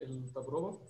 التجربه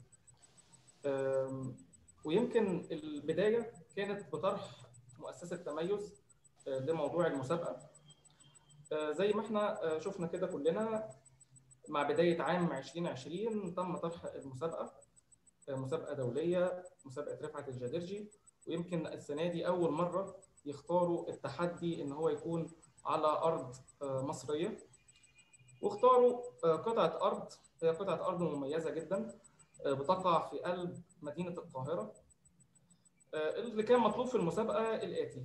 ويمكن البدايه كانت بطرح مؤسسه تميز لموضوع المسابقه زي ما احنا شفنا كده كلنا مع بدايه عام 2020 تم طرح المسابقه مسابقه دوليه مسابقه رفعت الجدرجي ويمكن السنه دي اول مره يختاروا التحدي ان هو يكون على ارض مصريه واختاروا قطعه ارض هي قطعه ارض مميزه جدا بتقع في قلب مدينه القاهره اللي كان مطلوب في المسابقه الاتي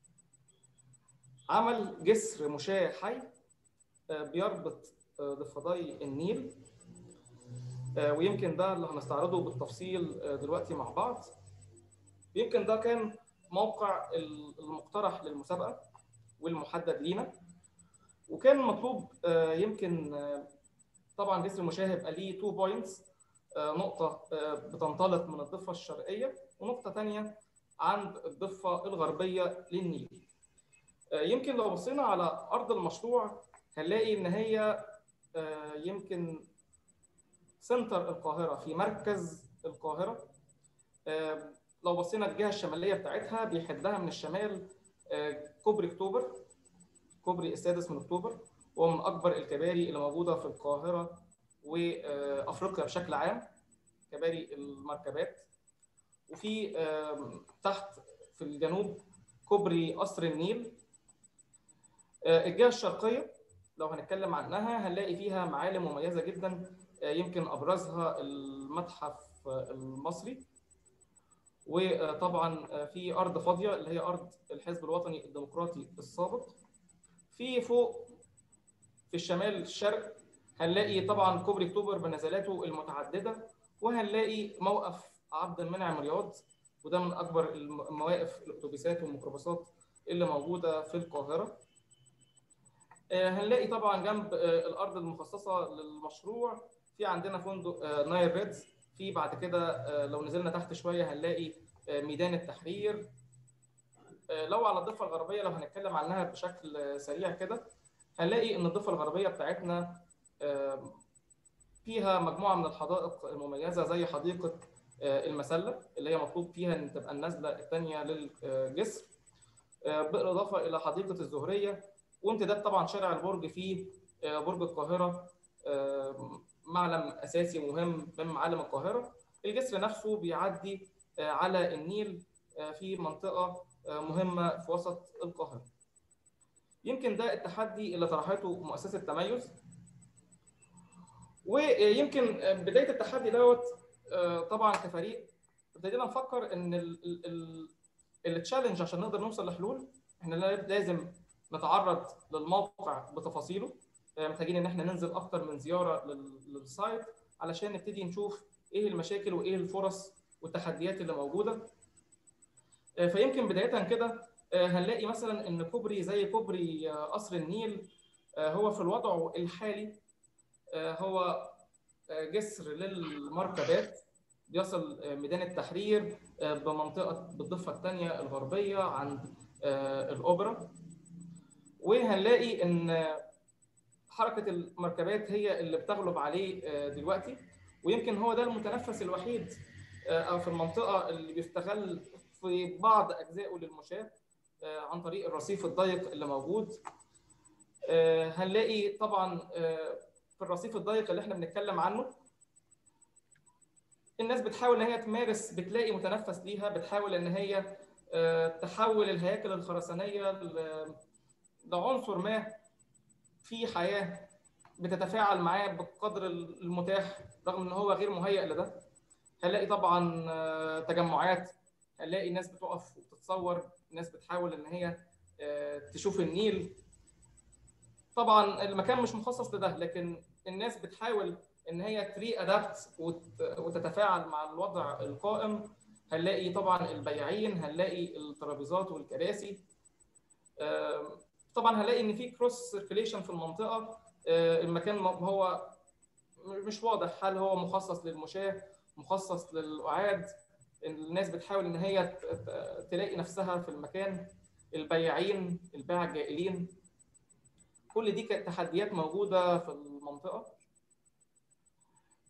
عمل جسر مشاة حي بيربط ضفدي النيل ويمكن ده اللي هنستعرضه بالتفصيل دلوقتي مع بعض يمكن ده كان موقع المقترح للمسابقه والمحدد لينا وكان مطلوب يمكن طبعا جسر المشاة هيبقى ليه 2 بوينتس نقطه بتنطلق من الضفه الشرقيه ونقطه ثانيه عند الضفه الغربيه للنيل يمكن لو بصينا على ارض المشروع هنلاقي ان هي يمكن سنتر القاهره في مركز القاهره لو بصينا الجهه الشماليه بتاعتها بيحدها من الشمال كوبري اكتوبر كوبري السادس من اكتوبر وهو من اكبر الكباري اللي موجوده في القاهره وافريقيا بشكل عام كباري المركبات وفي تحت في الجنوب كوبري قصر النيل الجهه الشرقيه لو هنتكلم عنها هنلاقي فيها معالم مميزه جدا يمكن ابرزها المتحف المصري وطبعا في ارض فاضيه اللي هي ارض الحزب الوطني الديمقراطي السابق في فوق في الشمال الشرق هنلاقي طبعا كوبري اكتوبر بنزلاته المتعدده وهنلاقي موقف عبد المنعم رياض وده من اكبر المواقف الاتوبيسات والميكروباصات اللي موجوده في القاهره هنلاقي طبعا جنب الارض المخصصه للمشروع في عندنا فندق نايل ريدز في بعد كده لو نزلنا تحت شويه هنلاقي ميدان التحرير لو على الضفه الغربيه لو هنتكلم عنها بشكل سريع كده هنلاقي ان الضفه الغربيه بتاعتنا فيها مجموعه من الحدائق المميزه زي حديقه المسله اللي هي مطلوب فيها ان تبقى النزله الثانيه للجسر بالاضافه الى حديقه الزهريه وامتداد طبعا شارع البرج في برج القاهره معلم اساسي مهم من معالم القاهره الجسر نفسه بيعدي على النيل في منطقه مهمه في وسط القاهره يمكن ده التحدي اللي طرحته مؤسسه تميز ويمكن بدايه التحدي دوت طبعا كفريق ابتدينا نفكر ان التشالنج عشان نقدر نوصل لحلول احنا لازم نتعرض للموقع بتفاصيله محتاجين ان احنا ننزل اكتر من زياره للسايت علشان نبتدي نشوف ايه المشاكل وايه الفرص والتحديات اللي موجوده فيمكن بدايه كده هنلاقي مثلا ان كوبري زي كوبري قصر النيل هو في الوضع الحالي هو جسر للمركبات بيصل ميدان التحرير بمنطقه بالضفه الثانيه الغربيه عند الاوبرا وهنلاقي ان حركه المركبات هي اللي بتغلب عليه دلوقتي ويمكن هو ده المتنفس الوحيد او في المنطقه اللي بيستغل في بعض اجزائه للمشاة عن طريق الرصيف الضيق اللي موجود هنلاقي طبعا في الرصيف الضيق اللي احنا بنتكلم عنه الناس بتحاول ان هي تمارس بتلاقي متنفس ليها بتحاول ان هي تحول الهياكل الخرسانيه لعنصر ما في حياه بتتفاعل معاه بالقدر المتاح رغم ان هو غير مهيئ لده هنلاقي طبعا تجمعات هنلاقي ناس بتقف وبتتصور ناس بتحاول ان هي تشوف النيل طبعا المكان مش مخصص لده لكن الناس بتحاول ان هي تري ادابت وتتفاعل مع الوضع القائم هنلاقي طبعا البياعين هنلاقي الترابيزات والكراسي طبعا هنلاقي ان في كروس سيركيليشن في المنطقه المكان هو مش واضح هل هو مخصص للمشاة مخصص للقعاد الناس بتحاول ان هي تلاقي نفسها في المكان البياعين الباعة الجائلين كل دي تحديات موجوده في المنطقه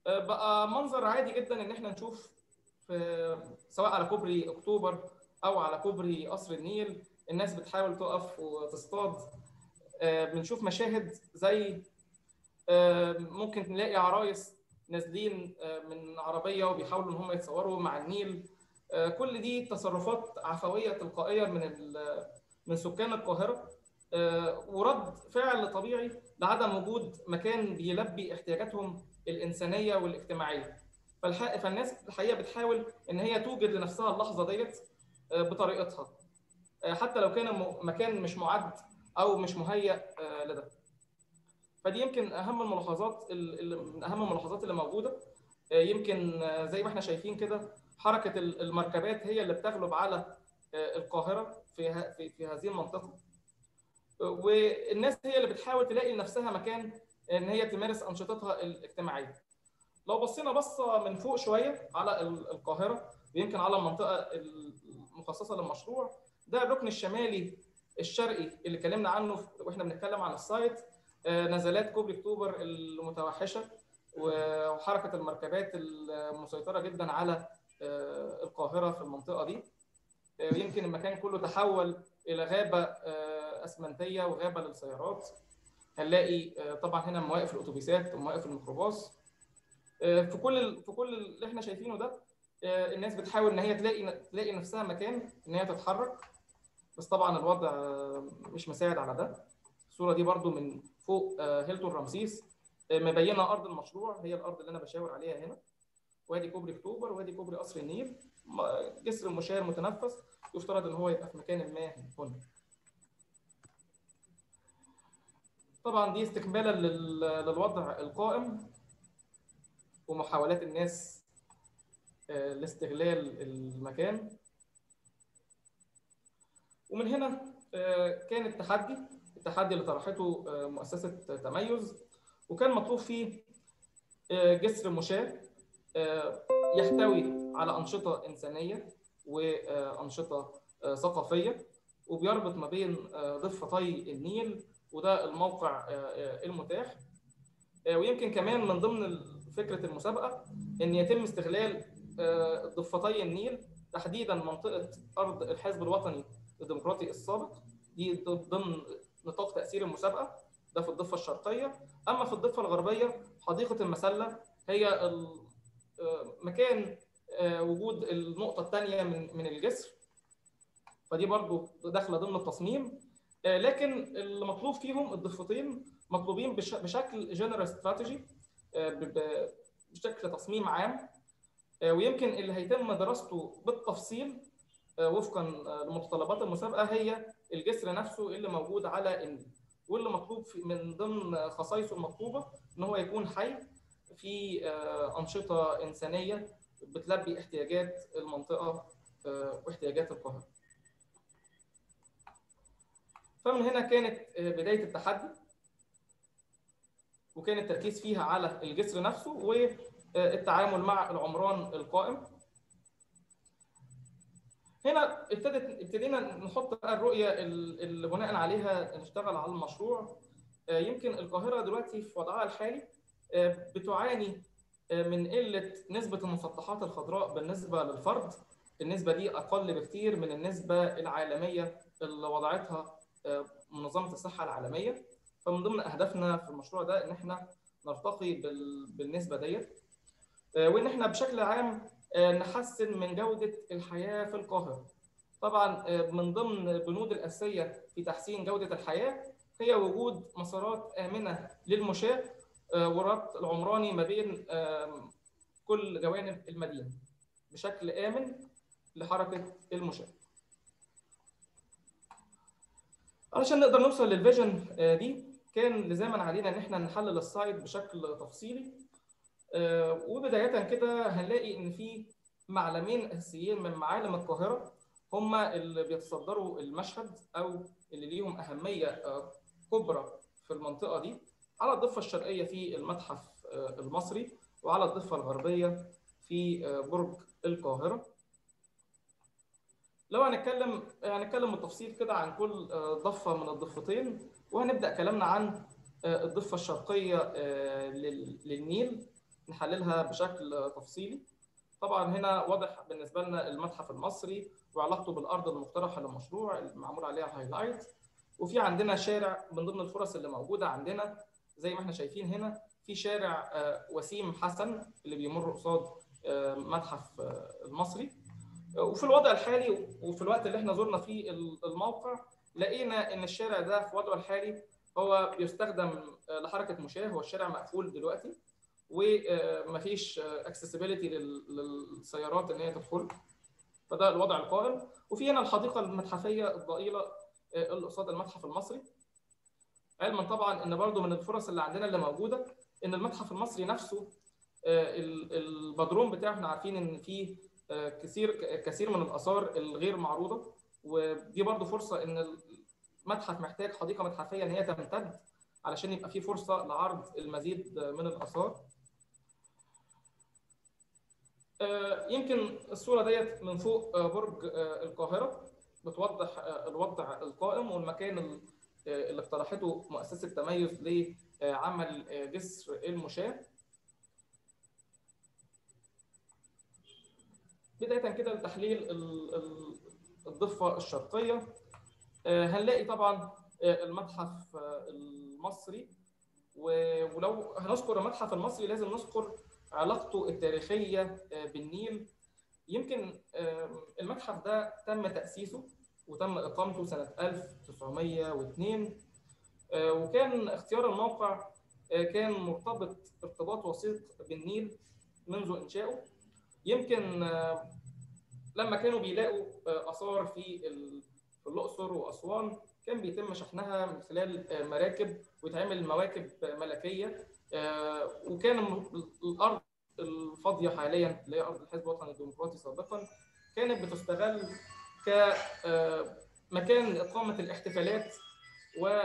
بقى منظر عادي جدا ان احنا نشوف في سواء على كوبري اكتوبر او على كوبري قصر النيل الناس بتحاول تقف وتصطاد بنشوف مشاهد زي ممكن نلاقي عرايس نازلين من عربيه وبيحاولوا ان هم يتصوروا مع النيل كل دي تصرفات عفويه تلقائيه من من سكان القاهره ورد فعل طبيعي لعدم وجود مكان بيلبي احتياجاتهم الانسانيه والاجتماعيه فالناس الحقيقه بتحاول ان هي توجد لنفسها اللحظه ديت بطريقتها حتى لو كان مكان مش معد او مش مهيأ لده فدي يمكن اهم الملاحظات من اهم الملاحظات اللي موجوده يمكن زي ما احنا شايفين كده حركه المركبات هي اللي بتغلب على القاهره في في, في هذه المنطقه والناس هي اللي بتحاول تلاقي لنفسها مكان ان هي تمارس انشطتها الاجتماعيه لو بصينا بصه من فوق شويه على القاهره ويمكن على المنطقه المخصصه للمشروع ده الركن الشمالي الشرقي اللي اتكلمنا عنه واحنا بنتكلم عن السايت نزلات كوبري اكتوبر المتوحشه وحركه المركبات المسيطره جدا على القاهره في المنطقه دي يمكن المكان كله تحول الى غابه اسمنتيه وغابه للسيارات هنلاقي طبعا هنا مواقف الاتوبيسات ومواقف الميكروباص في كل في كل اللي احنا شايفينه ده الناس بتحاول ان هي تلاقي تلاقي نفسها مكان ان هي تتحرك بس طبعا الوضع مش مساعد على ده الصوره دي برده من فوق هيلتون رمسيس مبينه ارض المشروع هي الارض اللي انا بشاور عليها هنا وادي كوبري اكتوبر وادي كوبري قصر النيل جسر المشاة المتنفس يفترض ان هو يبقى في مكان ما هنا طبعا دي استكمالا للوضع القائم ومحاولات الناس لاستغلال المكان ومن هنا كان التحدي التحدي اللي طرحته مؤسسة تميز وكان مطلوب فيه جسر مشاة يحتوي على أنشطة إنسانية وأنشطة ثقافية وبيربط ما بين ضفتي النيل وده الموقع المتاح ويمكن كمان من ضمن فكرة المسابقة إن يتم استغلال ضفتي النيل تحديدا منطقة أرض الحزب الوطني الديمقراطي السابق دي ضمن نطاق تأثير المسابقة ده في الضفة الشرقية أما في الضفة الغربية حديقة المسلة هي مكان وجود النقطة الثانية من من الجسر فدي برضو داخلة ضمن التصميم لكن المطلوب فيهم الضفتين مطلوبين بشكل جنرال استراتيجي بشكل تصميم عام ويمكن اللي هيتم دراسته بالتفصيل وفقا لمتطلبات المسابقه هي الجسر نفسه اللي موجود على النيل واللي مطلوب من ضمن خصائصه المطلوبه ان هو يكون حي في انشطه انسانيه بتلبي احتياجات المنطقه واحتياجات القاهره. فمن هنا كانت بدايه التحدي وكان التركيز فيها على الجسر نفسه والتعامل مع العمران القائم هنا ابتدت ابتدينا نحط الرؤيه اللي بناء عليها نشتغل على المشروع يمكن القاهره دلوقتي في وضعها الحالي بتعاني من قله نسبه المسطحات الخضراء بالنسبه للفرد النسبه دي اقل بكتير من النسبه العالميه اللي وضعتها منظمه الصحه العالميه فمن ضمن اهدافنا في المشروع ده ان احنا نرتقي بالنسبه ديت وان احنا بشكل عام نحسن من جوده الحياه في القاهره. طبعا من ضمن البنود الاساسيه في تحسين جوده الحياه هي وجود مسارات امنه للمشاة وربط العمراني ما بين كل جوانب المدينه بشكل امن لحركه المشاة. علشان نقدر نوصل للفيجن دي كان لزاما علينا ان احنا نحلل السايت بشكل تفصيلي وبدايه كده هنلاقي ان في معلمين اساسيين من معالم القاهره هم اللي بيتصدروا المشهد او اللي ليهم اهميه كبرى في المنطقه دي على الضفه الشرقيه في المتحف المصري وعلى الضفه الغربيه في برج القاهره لو هنتكلم هنتكلم بالتفصيل كده عن كل ضفه من الضفتين وهنبدا كلامنا عن الضفه الشرقيه للنيل نحللها بشكل تفصيلي طبعا هنا واضح بالنسبه لنا المتحف المصري وعلاقته بالارض المقترحه للمشروع المعمول عليها هايلايت وفي عندنا شارع من ضمن الفرص اللي موجوده عندنا زي ما احنا شايفين هنا في شارع وسيم حسن اللي بيمر قصاد متحف المصري وفي الوضع الحالي وفي الوقت اللي احنا زرنا فيه الموقع لقينا ان الشارع ده في وضعه الحالي هو بيستخدم لحركه مشاه هو الشارع مقفول دلوقتي ومفيش اكسسبيليتي للسيارات ان هي تدخل فده الوضع القائم وفي هنا الحديقه المتحفيه الضئيله اللي قصاد المتحف المصري علما طبعا ان برضو من الفرص اللي عندنا اللي موجوده ان المتحف المصري نفسه البدروم بتاعه احنا عارفين ان فيه كثير كثير من الاثار الغير معروضه ودي برضو فرصه ان المتحف محتاج حديقه متحفيه ان هي تمتد علشان يبقى فيه فرصه لعرض المزيد من الاثار يمكن الصوره ديت من فوق برج القاهره بتوضح الوضع القائم والمكان اللي اقترحته مؤسسه تميز لعمل جسر المشاه بدايه كده لتحليل الضفه الشرقيه هنلاقي طبعا المتحف المصري ولو هنذكر المتحف المصري لازم نذكر علاقته التاريخيه بالنيل يمكن المتحف ده تم تاسيسه وتم اقامته سنه 1902 وكان اختيار الموقع كان مرتبط ارتباط وثيق بالنيل منذ انشائه يمكن لما كانوا بيلاقوا اثار في في الاقصر واسوان كان بيتم شحنها من خلال مراكب ويتعمل مواكب ملكيه وكان الارض الفاضيه حاليا اللي هي ارض الحزب الوطني الديمقراطي سابقا كانت بتستغل كمكان اقامه الاحتفالات و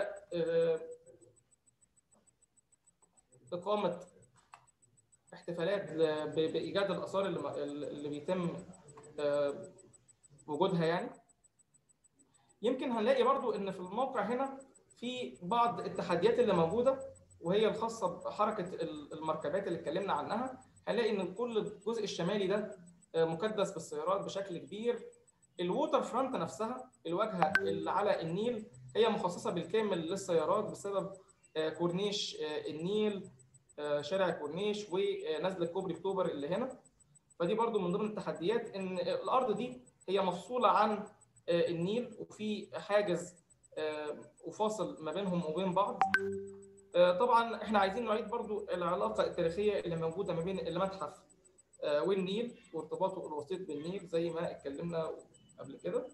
اقامه احتفالات بايجاد الاثار اللي اللي بيتم وجودها يعني يمكن هنلاقي برضو ان في الموقع هنا في بعض التحديات اللي موجوده وهي الخاصه بحركه المركبات اللي اتكلمنا عنها هنلاقي ان كل الجزء الشمالي ده مكدس بالسيارات بشكل كبير الووتر فرونت نفسها الواجهه اللي على النيل هي مخصصه بالكامل للسيارات بسبب كورنيش النيل شارع الكورنيش ونزله كوبري اكتوبر اللي هنا فدي برضو من ضمن التحديات ان الارض دي هي مفصوله عن النيل وفي حاجز وفاصل ما بينهم وبين بعض طبعا احنا عايزين نعيد برضو العلاقه التاريخيه اللي موجوده ما بين المتحف والنيل وارتباطه الوسيط بالنيل زي ما اتكلمنا قبل كده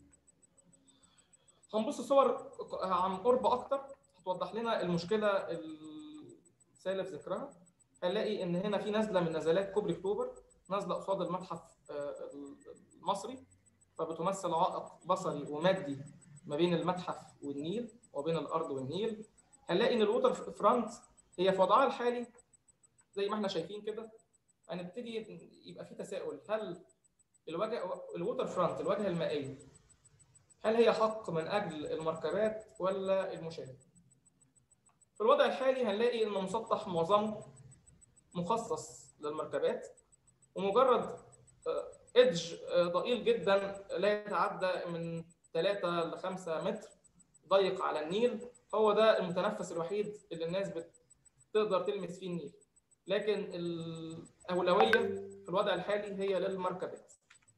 هنبص صور عن قرب اكتر هتوضح لنا المشكله سالف ذكرها هنلاقي ان هنا في نزله من نزلات كوبري اكتوبر نازله قصاد المتحف المصري فبتمثل عائق بصري ومادي ما بين المتحف والنيل وبين الارض والنيل هنلاقي ان الووتر فرونت هي في وضعها الحالي زي ما احنا شايفين كده هنبتدي يبقى في تساؤل هل الوجه الووتر فرونت الواجهه المائيه هل هي حق من اجل المركبات ولا المشاة؟ في الوضع الحالي هنلاقي ان مسطح معظمه مخصص للمركبات ومجرد ادج ضئيل جدا لا يتعدى من 3 ل 5 متر ضيق على النيل هو ده المتنفس الوحيد اللي الناس بتقدر تلمس فيه النيل لكن الاولويه في الوضع الحالي هي للمركبات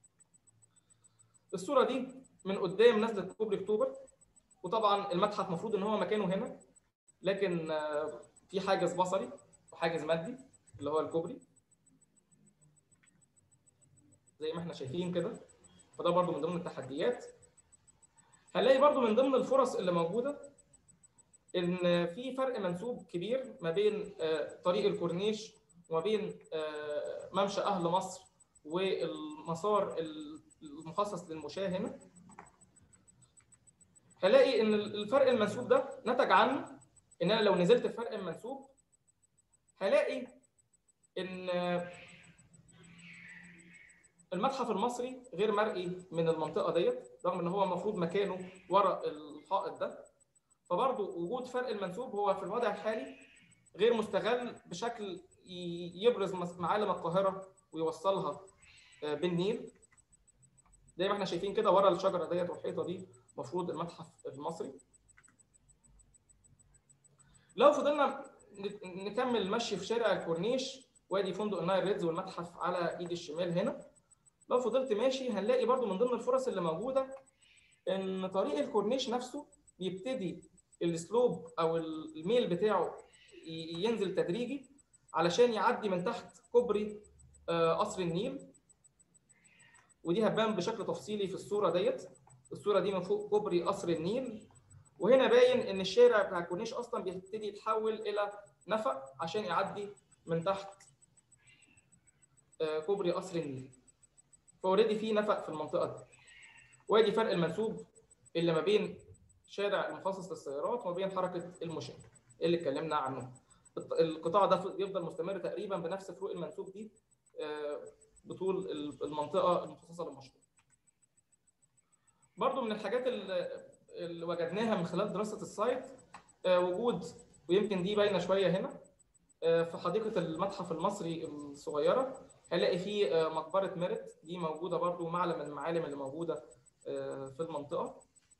الصوره دي من قدام نزله كوبري اكتوبر وطبعا المتحف المفروض ان هو مكانه هنا لكن في حاجز بصري وحاجز مادي اللي هو الكوبري زي ما احنا شايفين كده فده برضو من ضمن التحديات هنلاقي برضو من ضمن الفرص اللي موجوده ان في فرق منسوب كبير ما بين طريق الكورنيش وما بين ممشى اهل مصر والمسار المخصص للمشاة هنا هلاقي ان الفرق المنسوب ده نتج عنه ان انا لو نزلت في فرق المنسوب هلاقي ان المتحف المصري غير مرئي من المنطقه ديت رغم ان هو المفروض مكانه ورا الحائط ده فبرضه وجود فرق المنسوب هو في الوضع الحالي غير مستغل بشكل يبرز معالم القاهره ويوصلها بالنيل زي ما احنا شايفين كده ورا الشجره ديت والحيطه دي المفروض المتحف المصري لو فضلنا نكمل مشي في شارع الكورنيش وادي فندق النايل ريدز والمتحف على ايد الشمال هنا لو فضلت ماشي هنلاقي برضو من ضمن الفرص اللي موجوده ان طريق الكورنيش نفسه بيبتدي السلوب او الميل بتاعه ينزل تدريجي علشان يعدي من تحت كوبري قصر النيل ودي هتبان بشكل تفصيلي في الصوره ديت الصوره دي من فوق كوبري قصر النيل وهنا باين ان الشارع بتاع الكورنيش اصلا بيبتدي يتحول الى نفق عشان يعدي من تحت كوبري قصر النيل فاوريدي في نفق في المنطقه دي وادي فرق المنسوب اللي ما بين شارع المخصص للسيارات وما بين حركه المشاة اللي اتكلمنا عنه القطاع ده بيفضل مستمر تقريبا بنفس فروق المنسوب دي بطول المنطقه المخصصه للمشروع برضو من الحاجات اللي, اللي وجدناها من خلال دراسه السايت وجود ويمكن دي باينه شويه هنا في حديقه المتحف المصري الصغيره هنلاقي في مقبره ميرت دي موجوده برضو معلم من المعالم اللي موجوده في المنطقه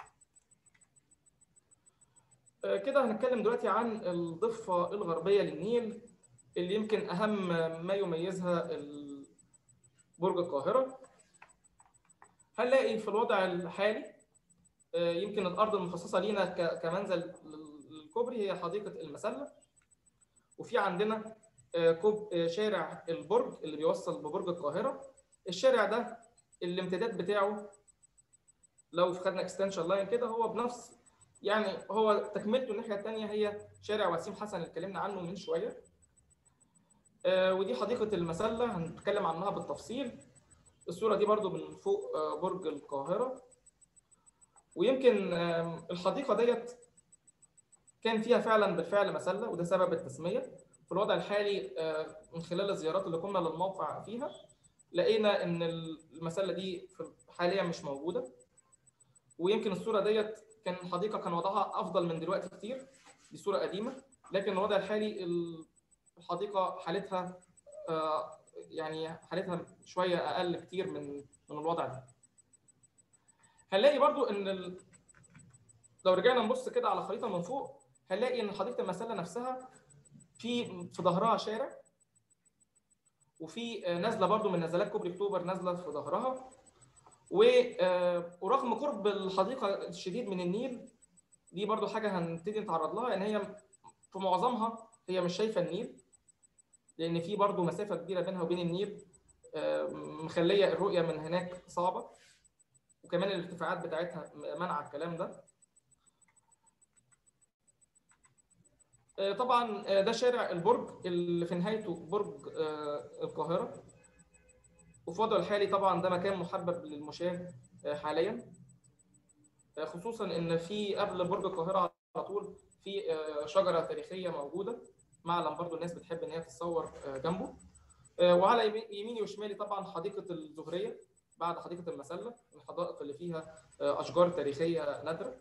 كده هنتكلم دلوقتي عن الضفه الغربيه للنيل اللي يمكن اهم ما يميزها برج القاهره هنلاقي في الوضع الحالي يمكن الارض المخصصه لينا كمنزل للكوبري هي حديقه المسله وفي عندنا كوب شارع البرج اللي بيوصل ببرج القاهره الشارع ده الامتداد بتاعه لو خدنا اكستنشن لاين كده هو بنفس يعني هو تكملته الناحيه الثانيه هي شارع وسيم حسن اللي اتكلمنا عنه من شويه ودي حديقه المسله هنتكلم عنها بالتفصيل الصوره دي برضو من فوق برج القاهره ويمكن الحديقه ديت كان فيها فعلا بالفعل مسله وده سبب التسميه في الوضع الحالي من خلال الزيارات اللي قمنا للموقع فيها لقينا ان المسله دي حاليا مش موجوده ويمكن الصوره ديت كان الحديقه كان وضعها افضل من دلوقتي كتير دي صوره قديمه لكن الوضع الحالي الحديقه حالتها يعني حالتها شويه اقل كتير من من الوضع ده هنلاقي برضو ان ال... لو رجعنا نبص كده على خريطه من فوق هنلاقي ان حديقه المسله نفسها في في ظهرها شارع وفي نازله برضو من نزلات كوبري اكتوبر نازله في ظهرها ورغم قرب الحديقه الشديد من النيل دي برضو حاجه هنبتدي نتعرض لها ان هي في معظمها هي مش شايفه النيل لان في برضو مسافه كبيره بينها وبين النيل مخليه الرؤيه من هناك صعبه وكمان الارتفاعات بتاعتها منع الكلام ده طبعا ده شارع البرج اللي في نهايته برج القاهره وفي وضعه الحالي طبعا ده مكان محبب للمشاة حاليا خصوصا ان في قبل برج القاهره على طول في شجره تاريخيه موجوده معلم برضو الناس بتحب ان هي تتصور جنبه وعلى يميني وشمالي طبعا حديقه الزهريه بعد حديقه المسله الحدائق اللي فيها اشجار تاريخيه نادره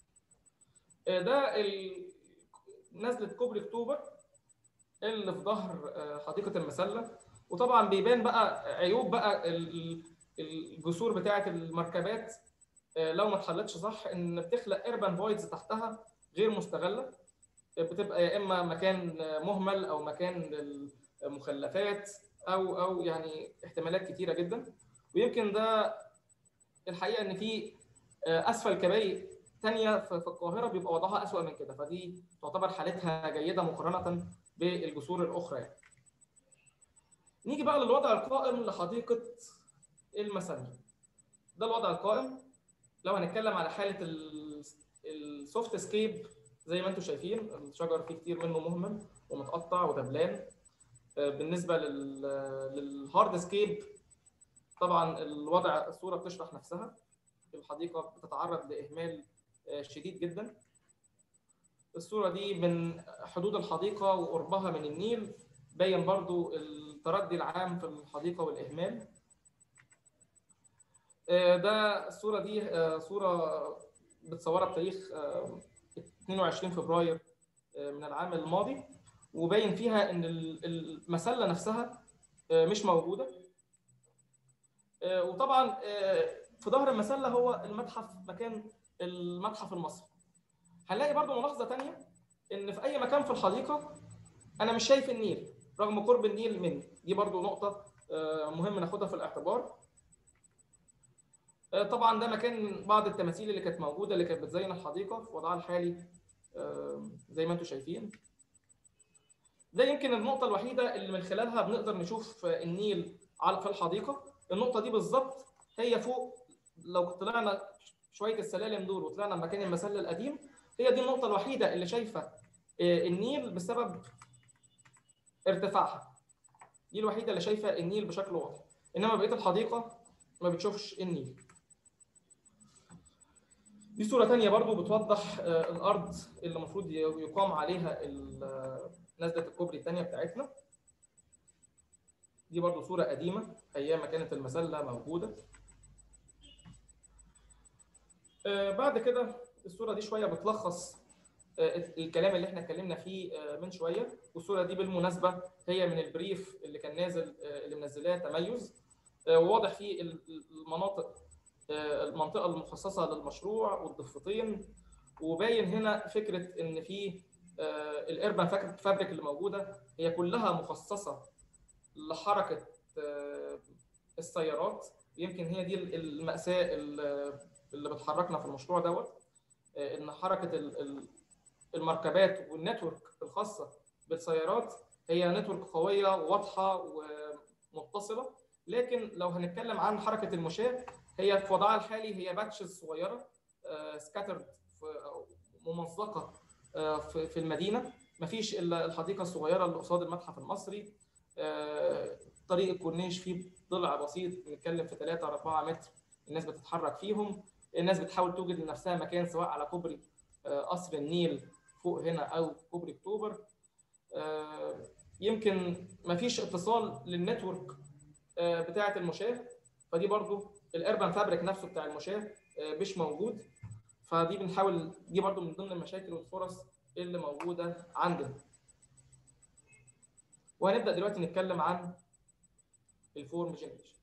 ده نزله كوبري اكتوبر اللي في ظهر حديقه المسله وطبعا بيبان بقى عيوب بقى الجسور بتاعه المركبات لو ما اتحلتش صح ان بتخلق ايربان فويدز تحتها غير مستغله بتبقى يا اما مكان مهمل او مكان للمخلفات او او يعني احتمالات كتيره جدا ويمكن ده الحقيقه ان في اسفل كباري ثانيه في القاهره بيبقى وضعها اسوء من كده فدي تعتبر حالتها جيده مقارنه بالجسور الاخرى يعني. نيجي بقى للوضع القائم لحديقه المسله ده الوضع القائم لو هنتكلم على حاله السوفت سكيب زي ما انتم شايفين الشجر فيه كتير منه مهمل ومتقطع ودبلان بالنسبه للهارد سكيب طبعا الوضع الصوره بتشرح نفسها الحديقه بتتعرض لاهمال شديد جدا الصوره دي من حدود الحديقه وقربها من النيل باين برضو التردي العام في الحديقه والاهمال ده الصوره دي صوره بتصورها بتاريخ 22 فبراير من العام الماضي وباين فيها ان المسله نفسها مش موجوده وطبعا في ظهر المسله هو المتحف مكان المتحف المصري هنلاقي برضو ملاحظه ثانيه ان في اي مكان في الحديقه انا مش شايف النيل رغم قرب النيل مني دي برضو نقطه مهم ناخدها في الاعتبار طبعا ده مكان بعض التماثيل اللي كانت موجوده اللي كانت بتزين الحديقه في وضعها الحالي زي ما انتم شايفين ده يمكن النقطة الوحيدة اللي من خلالها بنقدر نشوف النيل على في الحديقة النقطة دي بالظبط هي فوق لو طلعنا شوية السلالم دول وطلعنا مكان المسلة القديم هي دي النقطة الوحيدة اللي شايفة النيل بسبب ارتفاعها دي الوحيدة اللي شايفة النيل بشكل واضح إنما بقية الحديقة ما بتشوفش النيل دي صورة تانية برضو بتوضح الأرض اللي المفروض يقام عليها نزلة الكوبري الثانية بتاعتنا دي برضو صورة قديمة أيام ما كانت المسلة موجودة بعد كده الصورة دي شوية بتلخص الكلام اللي احنا اتكلمنا فيه من شوية والصورة دي بالمناسبة هي من البريف اللي كان نازل اللي منزلاه تميز وواضح فيه المناطق المنطقة المخصصة للمشروع والضفتين وباين هنا فكرة إن في الاربن فابريك اللي موجوده هي كلها مخصصه لحركه السيارات يمكن هي دي الماساه اللي بتحركنا في المشروع دوت ان حركه المركبات والنتورك الخاصه بالسيارات هي نتورك قويه وواضحه ومتصله لكن لو هنتكلم عن حركه المشاة هي في وضعها الحالي هي باتشز صغيره سكاترد ممزقه في المدينه مفيش الا الحديقه الصغيره اللي قصاد المتحف المصري طريق الكورنيش فيه ضلع بسيط بنتكلم في 3 4 متر الناس بتتحرك فيهم الناس بتحاول توجد لنفسها مكان سواء على كوبري قصر النيل فوق هنا او كوبري اكتوبر يمكن مفيش اتصال للنتورك بتاعه المشاه فدي برضو الاربن فابريك نفسه بتاع المشاه مش موجود فدي بنحاول دي برضو من ضمن المشاكل والفرص اللي موجوده عندنا وهنبدا دلوقتي نتكلم عن الفورم جنريشن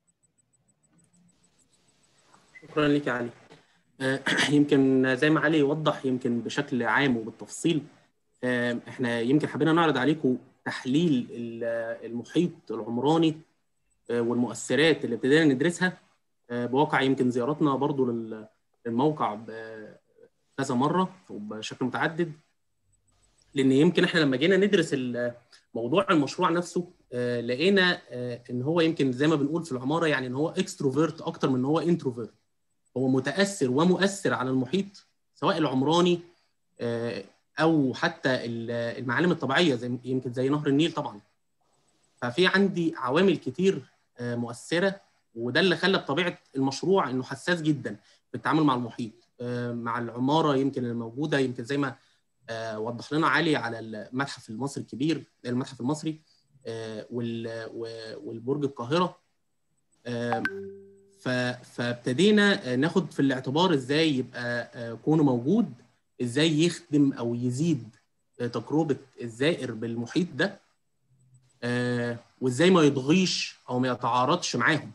شكرا لك يا علي يمكن زي ما علي وضح يمكن بشكل عام وبالتفصيل احنا يمكن حبينا نعرض عليكم تحليل المحيط العمراني والمؤثرات اللي ابتدينا ندرسها بواقع يمكن زياراتنا برضو للموقع كذا مره وبشكل متعدد لان يمكن احنا لما جينا ندرس موضوع المشروع نفسه لقينا ان هو يمكن زي ما بنقول في العماره يعني ان هو اكستروفيرت اكتر من ان هو انتروفيرت هو متاثر ومؤثر على المحيط سواء العمراني او حتى المعالم الطبيعيه زي يمكن زي نهر النيل طبعا ففي عندي عوامل كتير مؤثره وده اللي خلى بطبيعه المشروع انه حساس جدا في التعامل مع المحيط مع العماره يمكن الموجوده يمكن زي ما وضح لنا علي على المتحف المصري الكبير المتحف المصري والبرج القاهره فابتدينا ناخد في الاعتبار ازاي يبقى كونه موجود ازاي يخدم او يزيد تجربه الزائر بالمحيط ده وازاي ما يضغيش او ما يتعارضش معاهم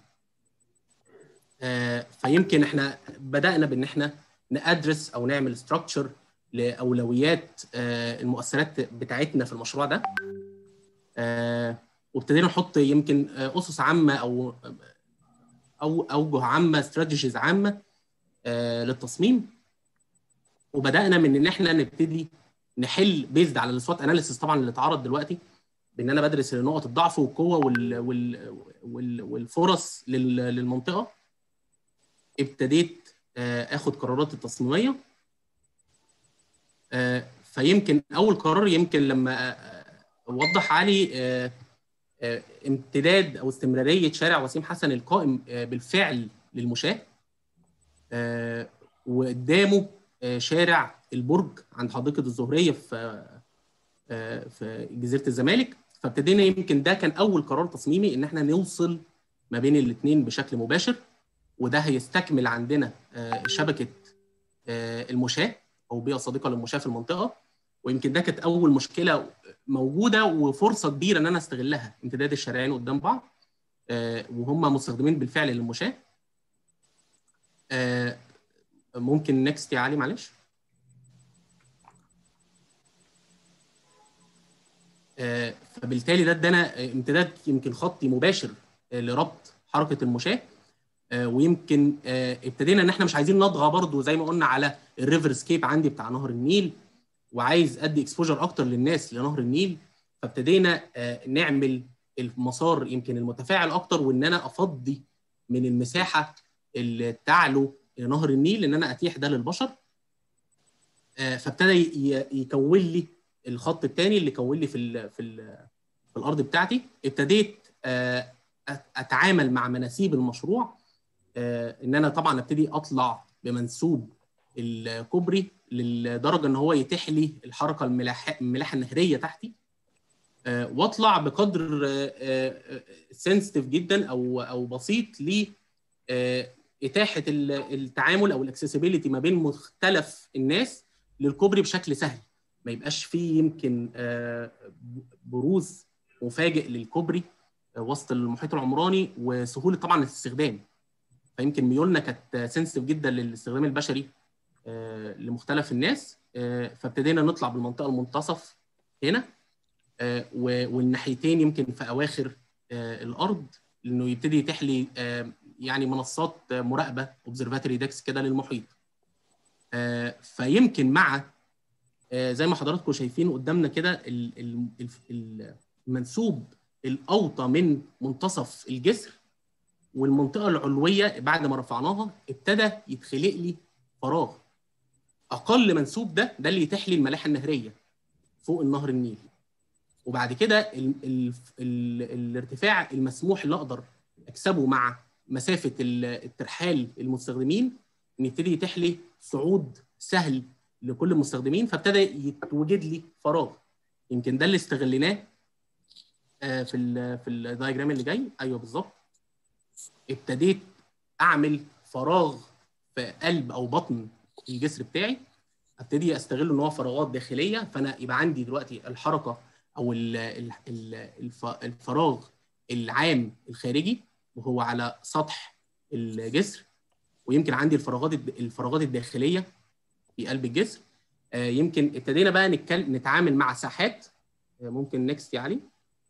فيمكن احنا بدانا بان احنا نادرس او نعمل ستراكشر لاولويات المؤثرات بتاعتنا في المشروع ده وابتدينا نحط يمكن اسس عامه او او اوجه عامه استراتيجيز عامه للتصميم وبدانا من ان احنا نبتدي نحل بيزد على السوات اناليسيس طبعا اللي اتعرض دلوقتي بان انا بدرس نقط الضعف والقوه وال وال وال والفرص للمنطقه ابتديت اخد قرارات التصميميه فيمكن اول قرار يمكن لما وضح علي امتداد او استمراريه شارع وسيم حسن القائم بالفعل للمشاة وقدامه شارع البرج عند حديقه الزهريه في في جزيره الزمالك فابتدينا يمكن ده كان اول قرار تصميمي ان احنا نوصل ما بين الاثنين بشكل مباشر وده هيستكمل عندنا شبكه المشاة او بيئه صديقه للمشاة في المنطقه ويمكن ده كانت اول مشكله موجوده وفرصه كبيره ان انا استغلها امتداد الشارعين قدام بعض آه، وهم مستخدمين بالفعل للمشاه آه، ممكن نكست يا علي معلش آه، فبالتالي ده ادانا امتداد يمكن خطي مباشر آه، لربط حركه المشاه آه، ويمكن آه، ابتدينا ان احنا مش عايزين نطغى برضو زي ما قلنا على الريفر سكيب عندي بتاع نهر النيل وعايز ادي اكسبوجر اكتر للناس لنهر النيل فابتدينا آه، نعمل المسار يمكن المتفاعل اكتر وان انا افضي من المساحه اللي تعلو نهر النيل ان انا اتيح ده للبشر آه، فابتدى ي- يكون لي الخط الثاني اللي كون لي في ال في ال في الارض بتاعتي ابتديت آه، أت- اتعامل مع مناسيب المشروع آه، ان انا طبعا ابتدي اطلع بمنسوب الكوبري للدرجه ان هو يتيح لي الحركه الملاحه الملاحه النهريه تحتي آه، واطلع بقدر سنسيتيف جدا او او بسيط ل آه، اتاحه ال- التعامل او الاكسسبيليتي ما بين مختلف الناس للكوبري بشكل سهل ما يبقاش فيه يمكن آه، بروز مفاجئ للكوبري آه، وسط المحيط العمراني وسهوله طبعا الاستخدام فيمكن ميولنا كانت سنسيتيف جدا للاستخدام البشري آه، لمختلف الناس آه، فابتدينا نطلع بالمنطقه المنتصف هنا آه، و- والناحيتين يمكن في اواخر آه، الارض انه يبتدي يتيح لي آه، يعني منصات آه، مراقبه اوبزرفاتوري ديكس كده للمحيط آه، فيمكن مع آه، زي ما حضراتكم شايفين قدامنا كده ال- ال- ال- المنسوب الاوطى من منتصف الجسر والمنطقه العلويه بعد ما رفعناها ابتدى يتخلق لي فراغ اقل منسوب ده ده اللي يتيح لي الملاحه النهريه فوق النهر النيل وبعد كده ال ال ال الارتفاع المسموح اللي اقدر اكسبه مع مسافه ال- الترحال المستخدمين ان يبتدي يتيح لي صعود سهل لكل المستخدمين فابتدى يتوجد لي فراغ يمكن ده اللي استغليناه آه، في ال في الدايجرام اللي جاي ايوه بالظبط ابتديت اعمل فراغ في قلب او بطن الجسر بتاعي ابتدي استغله ان هو فراغات داخليه فانا يبقى عندي دلوقتي الحركه او ال- ال- ال- الف- الفراغ العام الخارجي وهو على سطح الجسر ويمكن عندي الفراغات الد- الفراغات الداخليه في قلب الجسر آه، يمكن ابتدينا بقى نتكلم نتعامل مع ساحات آه، ممكن نكست يا علي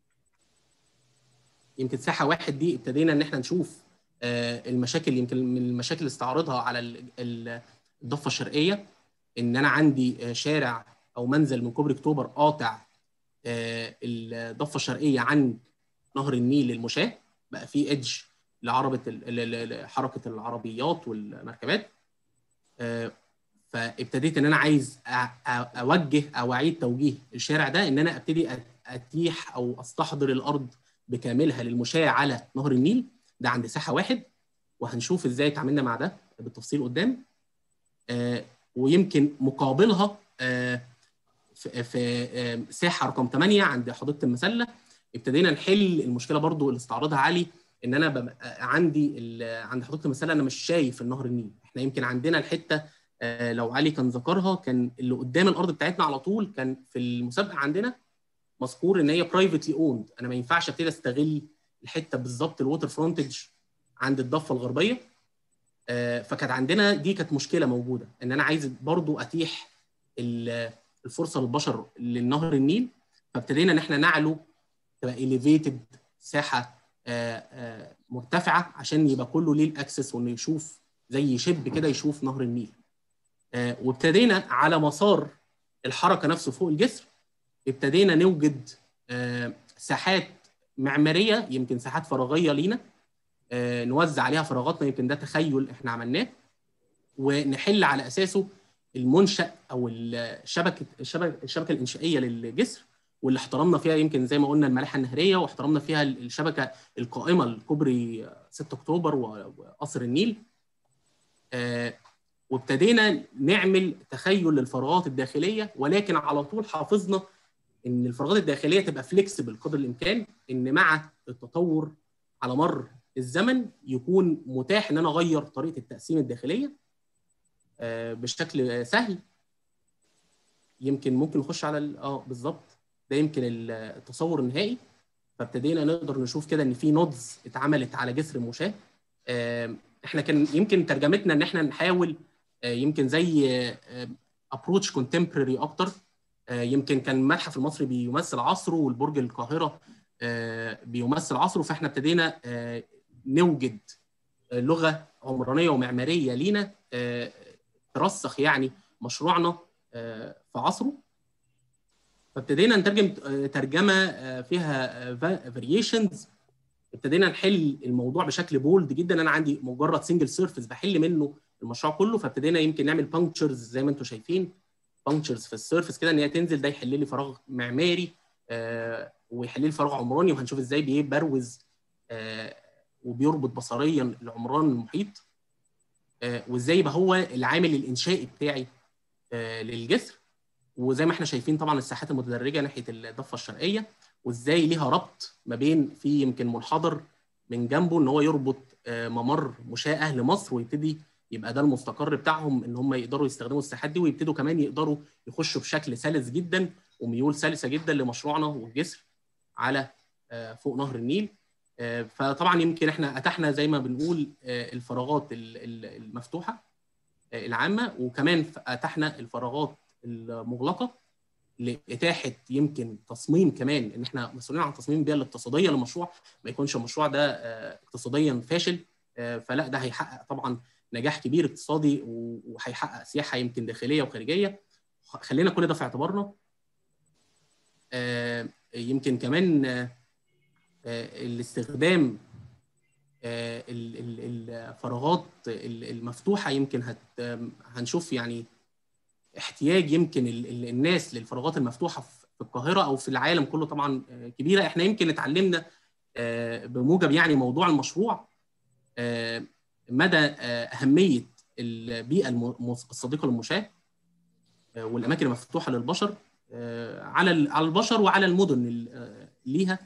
يمكن ساحه واحد دي ابتدينا ان احنا نشوف آه، المشاكل يمكن من المشاكل اللي استعرضها على ال- ال- الضفه الشرقيه ان انا عندي آه، شارع او منزل من كوبري اكتوبر قاطع آه، الضفه الشرقيه عن نهر النيل للمشاه بقى في ايدج لعربه ال- ال- ال- حركه العربيات والمركبات آه، فابتديت ان انا عايز أ- أ- اوجه او اعيد توجيه الشارع ده ان انا ابتدي أت- اتيح او استحضر الارض بكاملها للمشاة على نهر النيل ده عند ساحه واحد وهنشوف ازاي اتعاملنا مع ده بالتفصيل قدام آه، ويمكن مقابلها آه، في في، آه، ساحه رقم 8 عند حديقه المسله ابتدينا نحل المشكله برضو اللي استعرضها علي ان انا ببقى عندي ال- عند حديقه المسله انا مش شايف النهر النيل احنا يمكن عندنا الحته آه، لو علي كان ذكرها كان اللي قدام الارض بتاعتنا على طول كان في المسابقه عندنا مذكور ان هي برايفتلي اوند انا ما ينفعش ابتدي استغل الحته بالظبط الووتر فرونتج عند الضفه الغربيه آه، فكانت عندنا دي كانت مشكله موجوده ان انا عايز برضو اتيح ال- الفرصه للبشر للنهر النيل فابتدينا ان احنا نعلو تبقى اليفيتد ساحه آه، آه، مرتفعه عشان يبقى كله ليه الاكسس وانه يشوف زي شب كده يشوف نهر النيل آه، وابتدينا على مسار الحركه نفسه فوق الجسر ابتدينا نوجد آه، ساحات معماريه يمكن ساحات فراغيه لينا آه، نوزع عليها فراغاتنا يمكن ده تخيل احنا عملناه ونحل على اساسه المنشا او الشبكه الشبكه الشبكه الانشائيه للجسر واللي احترمنا فيها يمكن زي ما قلنا الملاحه النهريه واحترمنا فيها الشبكه القائمه لكوبري 6 اكتوبر وقصر النيل آه، وابتدينا نعمل تخيل للفراغات الداخليه ولكن على طول حافظنا ان الفراغات الداخليه تبقى فليكسبل قدر الامكان ان مع التطور على مر الزمن يكون متاح ان انا اغير طريقه التقسيم الداخليه آه، بشكل سهل يمكن ممكن نخش على ال- اه بالظبط ده يمكن التصور النهائي فابتدينا نقدر نشوف كده ان في نودز اتعملت على جسر المشاه احنا كان يمكن ترجمتنا ان احنا نحاول يمكن زي ابروتش كونتمبرري اكتر يمكن كان المتحف المصري بيمثل عصره والبرج القاهره بيمثل عصره فاحنا ابتدينا نوجد لغه عمرانيه ومعماريه لينا ترسخ يعني مشروعنا في عصره فابتدينا نترجم ترجمه فيها فاريشنز ابتدينا نحل الموضوع بشكل بولد جدا انا عندي مجرد سنجل سيرفيس بحل منه المشروع كله فابتدينا يمكن نعمل بانكتشرز زي ما انتم شايفين بانكتشرز في السيرفيس كده ان هي تنزل ده يحل لي فراغ معماري آه ويحل لي فراغ عمراني وهنشوف ازاي بيبروز آه وبيربط بصريا العمران المحيط آه وازاي يبقى هو العامل الانشائي بتاعي آه للجسر وزي ما احنا شايفين طبعا الساحات المتدرجه ناحيه الضفه الشرقيه وازاي ليها ربط ما بين في يمكن منحدر من جنبه ان هو يربط ممر مشاة اهل مصر ويبتدي يبقى ده المستقر بتاعهم ان هم يقدروا يستخدموا الساحات دي ويبتدوا كمان يقدروا يخشوا بشكل سلس جدا وميول سلسه جدا لمشروعنا والجسر على فوق نهر النيل فطبعا يمكن احنا اتحنا زي ما بنقول الفراغات المفتوحه العامه وكمان اتحنا الفراغات المغلقه لاتاحه يمكن تصميم كمان ان احنا مسؤولين عن تصميم البيئه الاقتصاديه للمشروع ما يكونش المشروع ده اقتصاديا فاشل فلا ده هيحقق طبعا نجاح كبير اقتصادي وهيحقق سياحه يمكن داخليه وخارجيه خلينا كل ده في اعتبارنا يمكن كمان الاستخدام الفراغات المفتوحه يمكن هنشوف يعني احتياج يمكن الناس للفراغات المفتوحه في القاهره او في العالم كله طبعا كبيره احنا يمكن اتعلمنا بموجب يعني موضوع المشروع مدى اهميه البيئه الصديقه للمشاه والاماكن المفتوحه للبشر على على البشر وعلى المدن ليها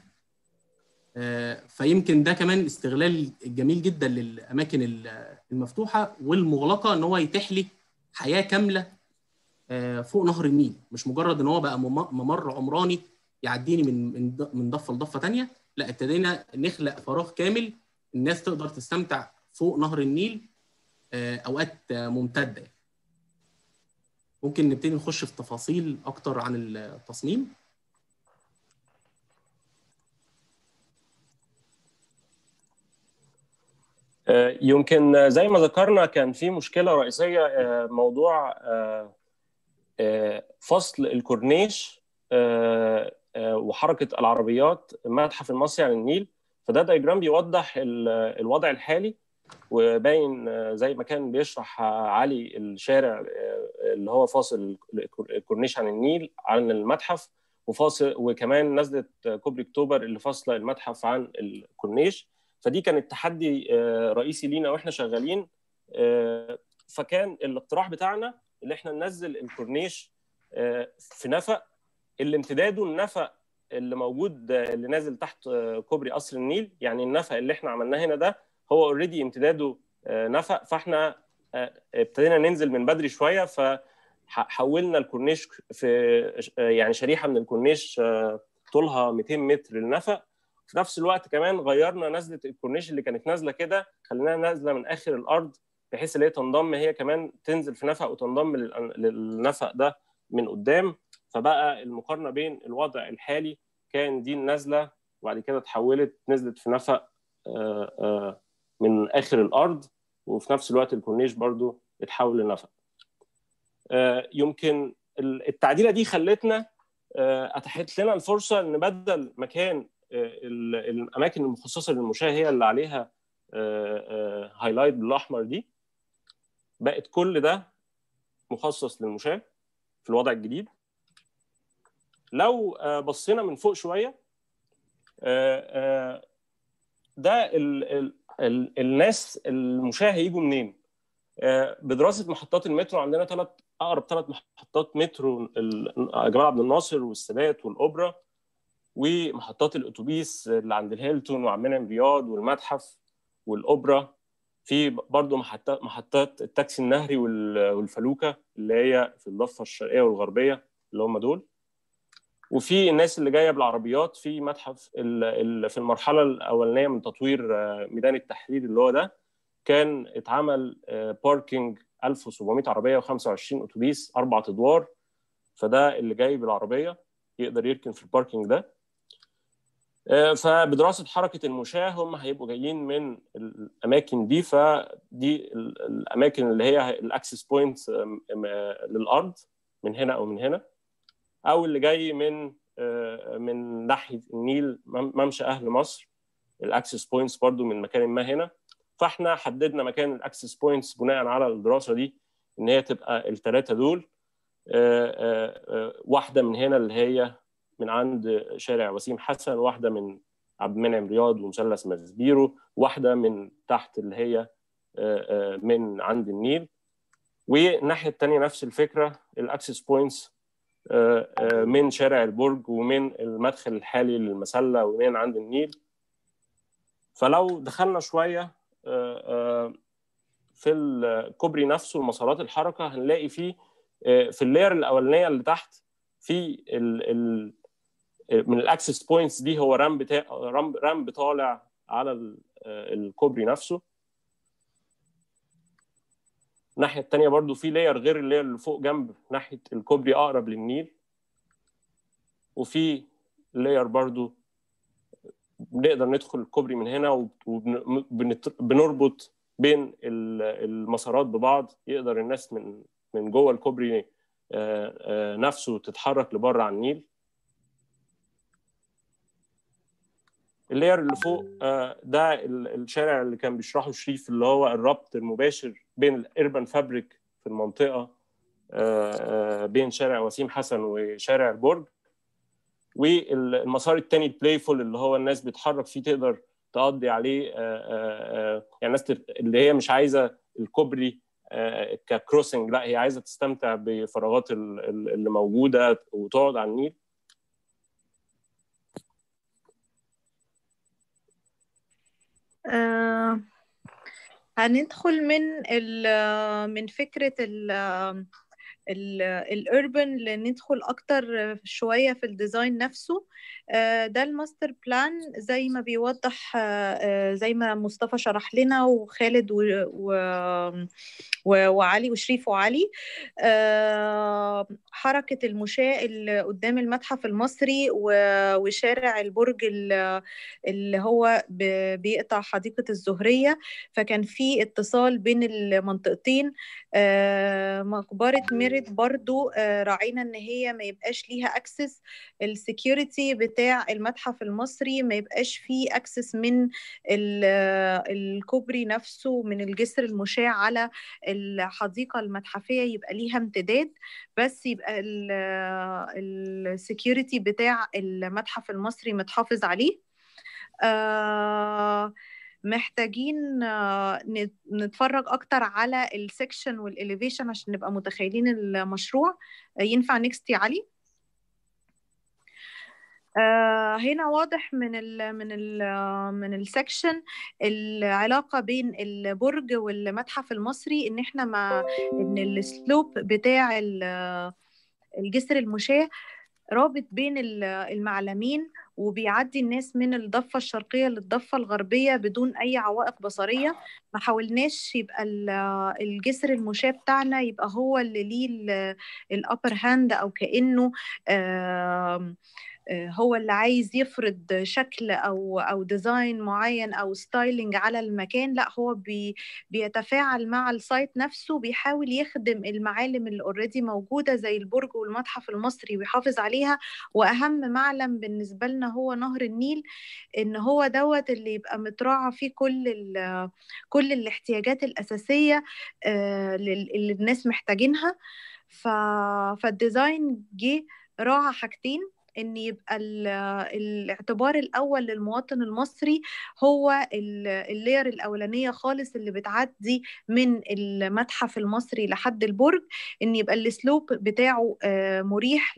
فيمكن ده كمان استغلال جميل جدا للاماكن المفتوحه والمغلقه ان هو يتيح لي حياه كامله فوق نهر النيل مش مجرد ان هو بقى ممر عمراني يعديني من من من ضفه لضفه ثانيه لا ابتدينا نخلق فراغ كامل الناس تقدر تستمتع فوق نهر النيل اوقات ممتده ممكن نبتدي نخش في تفاصيل اكتر عن التصميم يمكن زي ما ذكرنا كان في مشكله رئيسيه موضوع فصل الكورنيش وحركه العربيات متحف المصري عن النيل فده دايجرام بيوضح الوضع الحالي وباين زي ما كان بيشرح علي الشارع اللي هو فاصل الكورنيش عن النيل عن المتحف وفاصل وكمان نزله كوبري اكتوبر اللي فاصله المتحف عن الكورنيش فدي كانت تحدي رئيسي لينا واحنا شغالين فكان الاقتراح بتاعنا اللي احنا ننزل الكورنيش في نفق اللي امتداده النفق اللي موجود اللي نازل تحت كوبري قصر النيل يعني النفق اللي احنا عملناه هنا ده هو اوريدي امتداده نفق فاحنا ابتدينا ننزل من بدري شويه فحولنا الكورنيش في يعني شريحه من الكورنيش طولها 200 متر للنفق في نفس الوقت كمان غيرنا نزله الكورنيش اللي كانت نازله كده خليناها نازله من اخر الارض بحيث ان هي تنضم هي كمان تنزل في نفق وتنضم للنفق ده من قدام فبقى المقارنه بين الوضع الحالي كان دي النازله وبعد كده اتحولت نزلت في نفق من اخر الارض وفي نفس الوقت الكورنيش برضو اتحول لنفق يمكن التعديله دي خلتنا اتاحت لنا الفرصه ان بدل مكان الاماكن المخصصه للمشاه هي اللي عليها هايلايت بالاحمر دي بقت كل ده مخصص للمشاه في الوضع الجديد لو بصينا من فوق شويه ده ال ال ال الناس المشاه هيجوا منين بدراسه محطات المترو عندنا ثلاث اقرب ثلاث محطات مترو جمال عبد الناصر والسادات والاوبرا ومحطات الاتوبيس اللي عند الهيلتون وعم منعم رياض والمتحف والاوبرا في برضه محطات محطات التاكسي النهري والفلوكه اللي هي في الضفه الشرقيه والغربيه اللي هم دول وفي الناس اللي جايه بالعربيات في متحف في المرحله الاولانيه من تطوير ميدان التحرير اللي هو ده كان اتعمل باركينج 1700 عربيه و25 اتوبيس اربع ادوار فده اللي جاي بالعربيه يقدر يركن في الباركينج ده فبدراسه حركه المشاه هم هيبقوا جايين من الاماكن دي فدي الاماكن اللي هي الاكسس بوينت للارض من هنا او من هنا او اللي جاي من من ناحيه النيل ممشى اهل مصر الاكسس بوينتس برضو من مكان ما هنا فاحنا حددنا مكان الاكسس بوينتس بناء على الدراسه دي ان هي تبقى الثلاثه دول واحده من هنا اللي هي من عند شارع وسيم حسن واحده من عبد المنعم رياض ومثلث مزبيرو واحده من تحت اللي هي من عند النيل والناحيه الثانيه نفس الفكره الاكسس بوينتس من شارع البرج ومن المدخل الحالي للمسله ومن عند النيل فلو دخلنا شويه في الكوبري نفسه المسارات الحركه هنلاقي فيه في اللاير الاولانيه اللي تحت في ال ال من الاكسس بوينتس دي هو رامب بتا... رامب رامب طالع على الكوبري نفسه الناحيه الثانيه برضو في لاير غير اللاير اللي فوق جنب ناحيه الكوبري اقرب للنيل وفي لاير برضو بنقدر ندخل الكوبري من هنا وبنربط بين المسارات ببعض يقدر الناس من من جوه الكوبري نفسه تتحرك لبره على النيل اللاير اللي فوق ده الشارع اللي كان بيشرحه شريف اللي هو الربط المباشر بين الاربن فابريك في المنطقه بين شارع وسيم حسن وشارع البرج والمسار الثاني البلايفول اللي هو الناس بتتحرك فيه تقدر تقضي عليه يعني الناس اللي هي مش عايزه الكوبري ككروسنج لا هي عايزه تستمتع بفراغات اللي موجوده وتقعد على النيل آه هندخل من من فكره ال الاربن ندخل اكتر شويه في الديزاين نفسه ده الماستر بلان زي ما بيوضح زي ما مصطفى شرح لنا وخالد و... و... وعلي وشريف وعلي حركة المشاة اللي قدام المتحف المصري وشارع البرج اللي هو بيقطع حديقة الزهرية فكان في اتصال بين المنطقتين مقبرة ميريت برضو راعينا ان هي ما يبقاش ليها اكسس السكيورتي بتاع المتحف المصري ما يبقاش فيه اكسس من الكوبري نفسه من الجسر المشاع على الحديقة المتحفية يبقى ليها امتداد بس يبقى السكيورتي بتاع المتحف المصري متحافظ عليه آه محتاجين نتفرج اكتر على السكشن والاليفيشن عشان نبقى متخيلين المشروع ينفع نيكست يا علي آه هنا واضح من ال من ال من السكشن العلاقه بين البرج والمتحف المصري ان احنا مع ان السلوب بتاع الجسر المشاة رابط بين المعلمين وبيعدي الناس من الضفة الشرقية للضفة الغربية بدون أي عوائق بصرية ما حاولناش يبقى الجسر المشاة بتاعنا يبقى هو اللي ليه الأبر هاند أو كأنه آه هو اللي عايز يفرض شكل او او ديزاين معين او ستايلينج على المكان لا هو بي بيتفاعل مع السايت نفسه بيحاول يخدم المعالم اللي اوريدي موجوده زي البرج والمتحف المصري ويحافظ عليها واهم معلم بالنسبه لنا هو نهر النيل ان هو دوت اللي يبقى متراعى فيه كل كل الاحتياجات الاساسيه اللي الناس محتاجينها فالديزاين جه راعى حاجتين ان يبقى الاعتبار الاول للمواطن المصري هو اللير الاولانيه خالص اللي بتعدي من المتحف المصري لحد البرج ان يبقى السلوب بتاعه مريح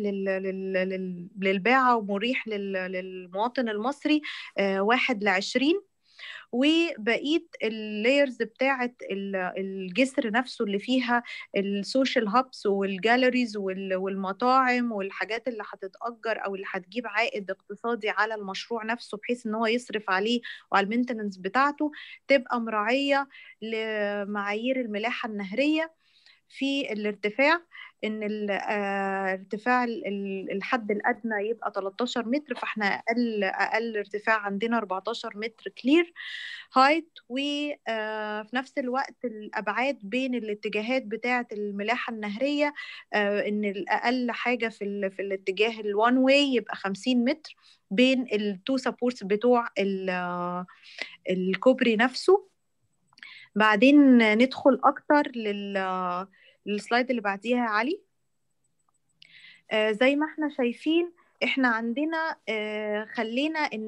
للباعه ومريح للمواطن المصري واحد لعشرين وبقيه اللايرز بتاعه الجسر نفسه اللي فيها السوشيال هابس والجاليريز والمطاعم والحاجات اللي هتتأجر او اللي هتجيب عائد اقتصادي على المشروع نفسه بحيث ان هو يصرف عليه وعلى المينتننس بتاعته تبقى مراعيه لمعايير الملاحه النهريه في الارتفاع ان ارتفاع الحد الادنى يبقى 13 متر فاحنا اقل اقل ارتفاع عندنا 14 متر كلير هايت وفي نفس الوقت الابعاد بين الاتجاهات بتاعه الملاحه النهريه ان الاقل حاجه في في الاتجاه الوان واي يبقى 50 متر بين التو سبورتس بتوع الكوبري نفسه بعدين ندخل اكتر لل السلايد اللي بعديها يا علي آه زي ما احنا شايفين احنا عندنا آه خلينا ان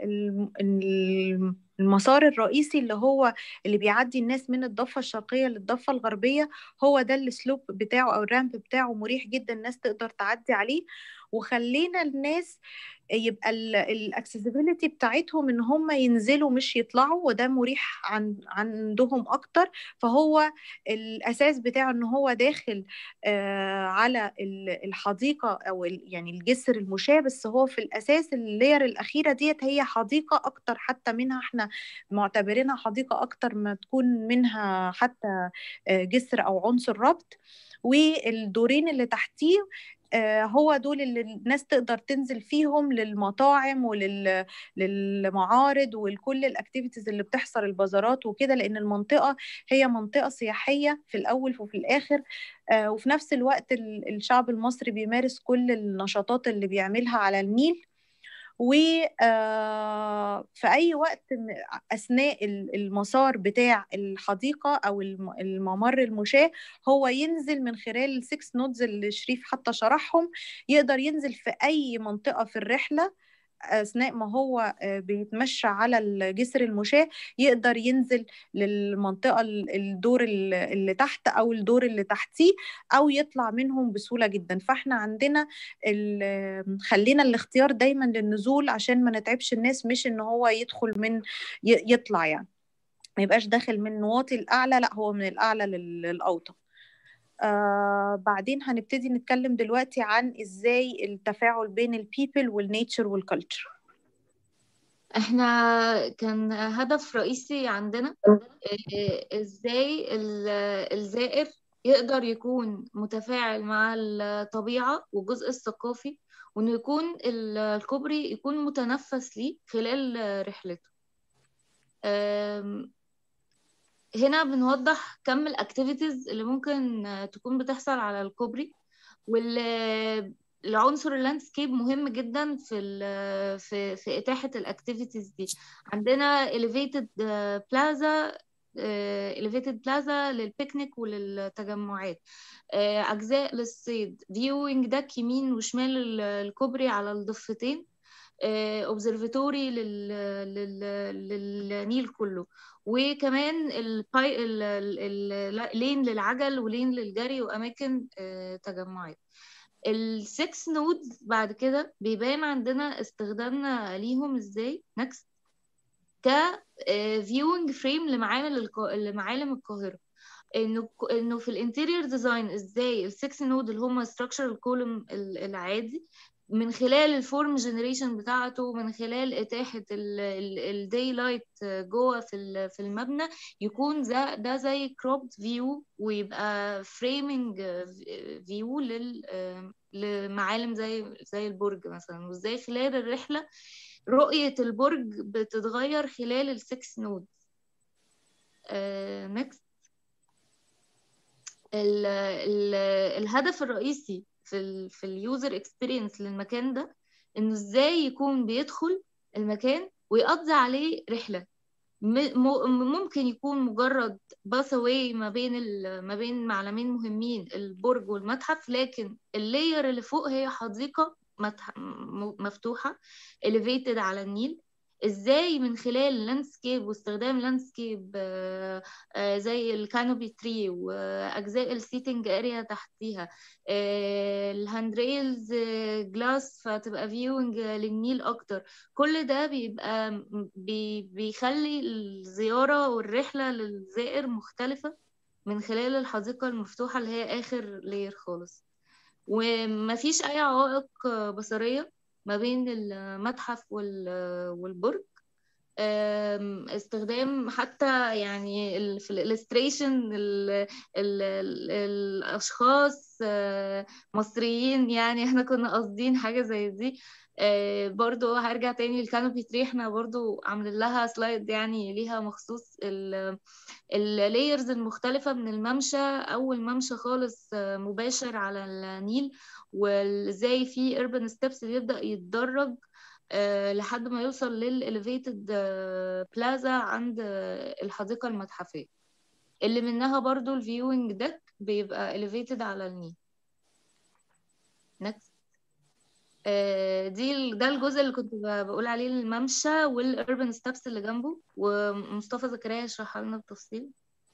المسار الرئيسي اللي هو اللي بيعدي الناس من الضفة الشرقية للضفة الغربية هو ده السلوب بتاعه او الرامب بتاعه مريح جدا الناس تقدر تعدي عليه وخلينا الناس يبقى الاكسسبيليتي بتاعتهم ان هم ينزلوا مش يطلعوا وده مريح عن عندهم اكتر فهو الاساس بتاعه ان هو داخل آه على الحديقه او يعني الجسر المشاه بس هو في الاساس اللير الاخيره ديت هي حديقه اكتر حتى منها احنا معتبرينها حديقه اكتر ما تكون منها حتى جسر او عنصر ربط والدورين اللي تحتيه هو دول اللي الناس تقدر تنزل فيهم للمطاعم وللمعارض ولكل الاكتيفيتيز اللي بتحصل البازارات وكده لان المنطقه هي منطقه سياحيه في الاول وفي الاخر وفي نفس الوقت الشعب المصري بيمارس كل النشاطات اللي بيعملها على النيل وفي أي وقت أثناء المسار بتاع الحديقة أو الممر المشاة هو ينزل من خلال السكس نودز اللي شريف حتى شرحهم يقدر ينزل في أي منطقة في الرحلة اثناء ما هو بيتمشى على الجسر المشاة يقدر ينزل للمنطقه الدور اللي تحت او الدور اللي تحتيه او يطلع منهم بسهوله جدا فاحنا عندنا خلينا الاختيار دايما للنزول عشان ما نتعبش الناس مش ان هو يدخل من يطلع يعني ما يبقاش داخل من واطي الاعلى لا هو من الاعلى للاوطى آه بعدين هنبتدي نتكلم دلوقتي عن ازاي التفاعل بين البيبل والنيتشر والكالتشر احنا كان هدف رئيسي عندنا ازاي الزائر يقدر يكون متفاعل مع الطبيعة والجزء الثقافي وانه يكون الكوبري يكون متنفس ليه خلال رحلته هنا بنوضح كم الاكتيفيتيز اللي ممكن تكون بتحصل على الكوبري والعنصر اللاندسكيب مهم جدا في في في اتاحه الاكتيفيتيز دي عندنا elevated بلازا elevated بلازا للبيكنيك وللتجمعات اجزاء للصيد فيوينج داك يمين وشمال الكوبري على الضفتين اوبزرفاتوري للنيل كله وكمان الباي اللين للعجل ولين للجري واماكن تجمعات السكس نودز بعد كده بيبان عندنا استخدامنا ليهم ازاي نكست ك فيوينج فريم لمعالم لمعالم القاهره انه انه في الانتيريور ديزاين ازاي السكس نود اللي هم ستراكشرال كولوم العادي من خلال الفورم جنريشن بتاعته من خلال اتاحه الداي لايت جوه في في المبنى يكون ده ده زي كروبد فيو ويبقى فريمنج فيو لل لمعالم زي زي البرج مثلا وازاي خلال الرحله رؤيه البرج بتتغير خلال السكس نود نكست الهدف الرئيسي في ال في اليوزر اكسبيرينس للمكان ده انه ازاي يكون بيدخل المكان ويقضي عليه رحله ممكن يكون مجرد باث اواي ما بين ما بين معلمين مهمين البرج والمتحف لكن اللاير اللي فوق هي حديقه مفتوحه elevated على النيل ازاي من خلال اللاندسكيب واستخدام لاندسكيب زي الكانوبي تري واجزاء السيتنج اريا تحتيها الهاند ريلز جلاس فتبقى فيوينج للنيل اكتر كل ده بيبقى بي بيخلي الزياره والرحله للزائر مختلفه من خلال الحديقه المفتوحه اللي هي اخر لير خالص ومفيش اي عوائق بصريه ما بين المتحف والبرج استخدام حتى يعني في الالستريشن الاشخاص مصريين يعني احنا كنا قاصدين حاجه زي دي برضو هرجع تاني للكانوبي تري احنا برضو عاملين لها سلايد يعني ليها مخصوص اللايرز المختلفة من الممشى أول ممشى خالص مباشر على النيل وازاي في urban steps بيبدأ يتدرج لحد ما يوصل للإليفيتد بلازا عند الحديقة المتحفية اللي منها برضو الفيوينج ديك بيبقى إليفيتد على النيل next دي ده الجزء اللي كنت بقول عليه الممشى والاربن ستابس اللي جنبه ومصطفى زكريا يشرحها لنا بالتفصيل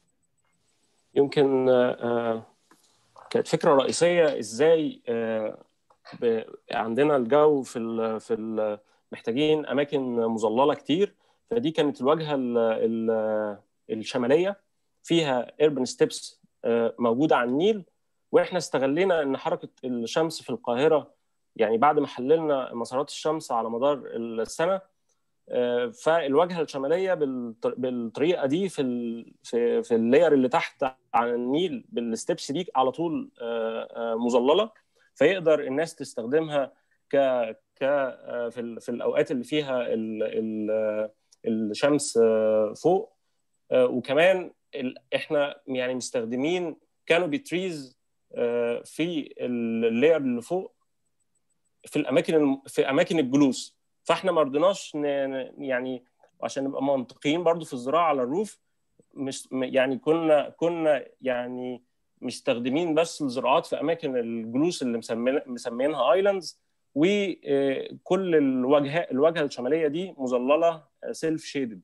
يمكن كانت فكره رئيسيه ازاي عندنا الجو في ال في ال محتاجين اماكن مظلله كتير فدي كانت الواجهه الشماليه فيها اربن ستيبس موجوده على النيل واحنا استغلينا ان حركه الشمس في القاهره يعني بعد ما حللنا مسارات الشمس على مدار السنه فالواجهه الشماليه بالطريقه دي في ال في, في اللاير اللي تحت على النيل بالستبس دي على طول مظلله فيقدر الناس تستخدمها ك ك في, في الاوقات اللي فيها ال ال الشمس فوق وكمان احنا يعني مستخدمين كانوبي تريز في اللاير اللي فوق في الاماكن في اماكن الجلوس فاحنا ما رضيناش يعني عشان نبقى منطقيين برضو في الزراعه على الروف مش يعني كنا كنا يعني مستخدمين بس الزراعات في اماكن الجلوس اللي مسمينها ايلاندز وكل الواجهه الواجهه الشماليه دي مظلله سيلف شيدد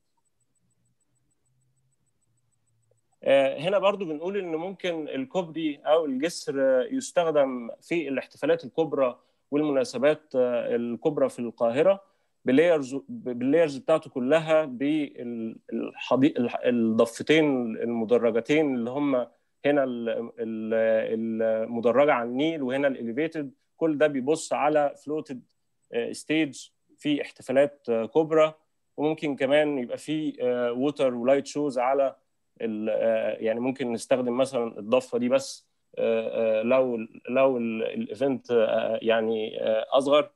هنا برضو بنقول ان ممكن الكوبري او الجسر يستخدم في الاحتفالات الكبرى والمناسبات الكبرى في القاهره بلايرز باللايرز بتاعته كلها بالضفتين المدرجتين اللي هم هنا المدرجه على النيل وهنا الاليفيتد كل ده بيبص على فلوتد ستيج في احتفالات كبرى وممكن كمان يبقى في ووتر ولايت شوز على يعني ممكن نستخدم مثلا الضفه دي بس لو لو الايفنت يعني اصغر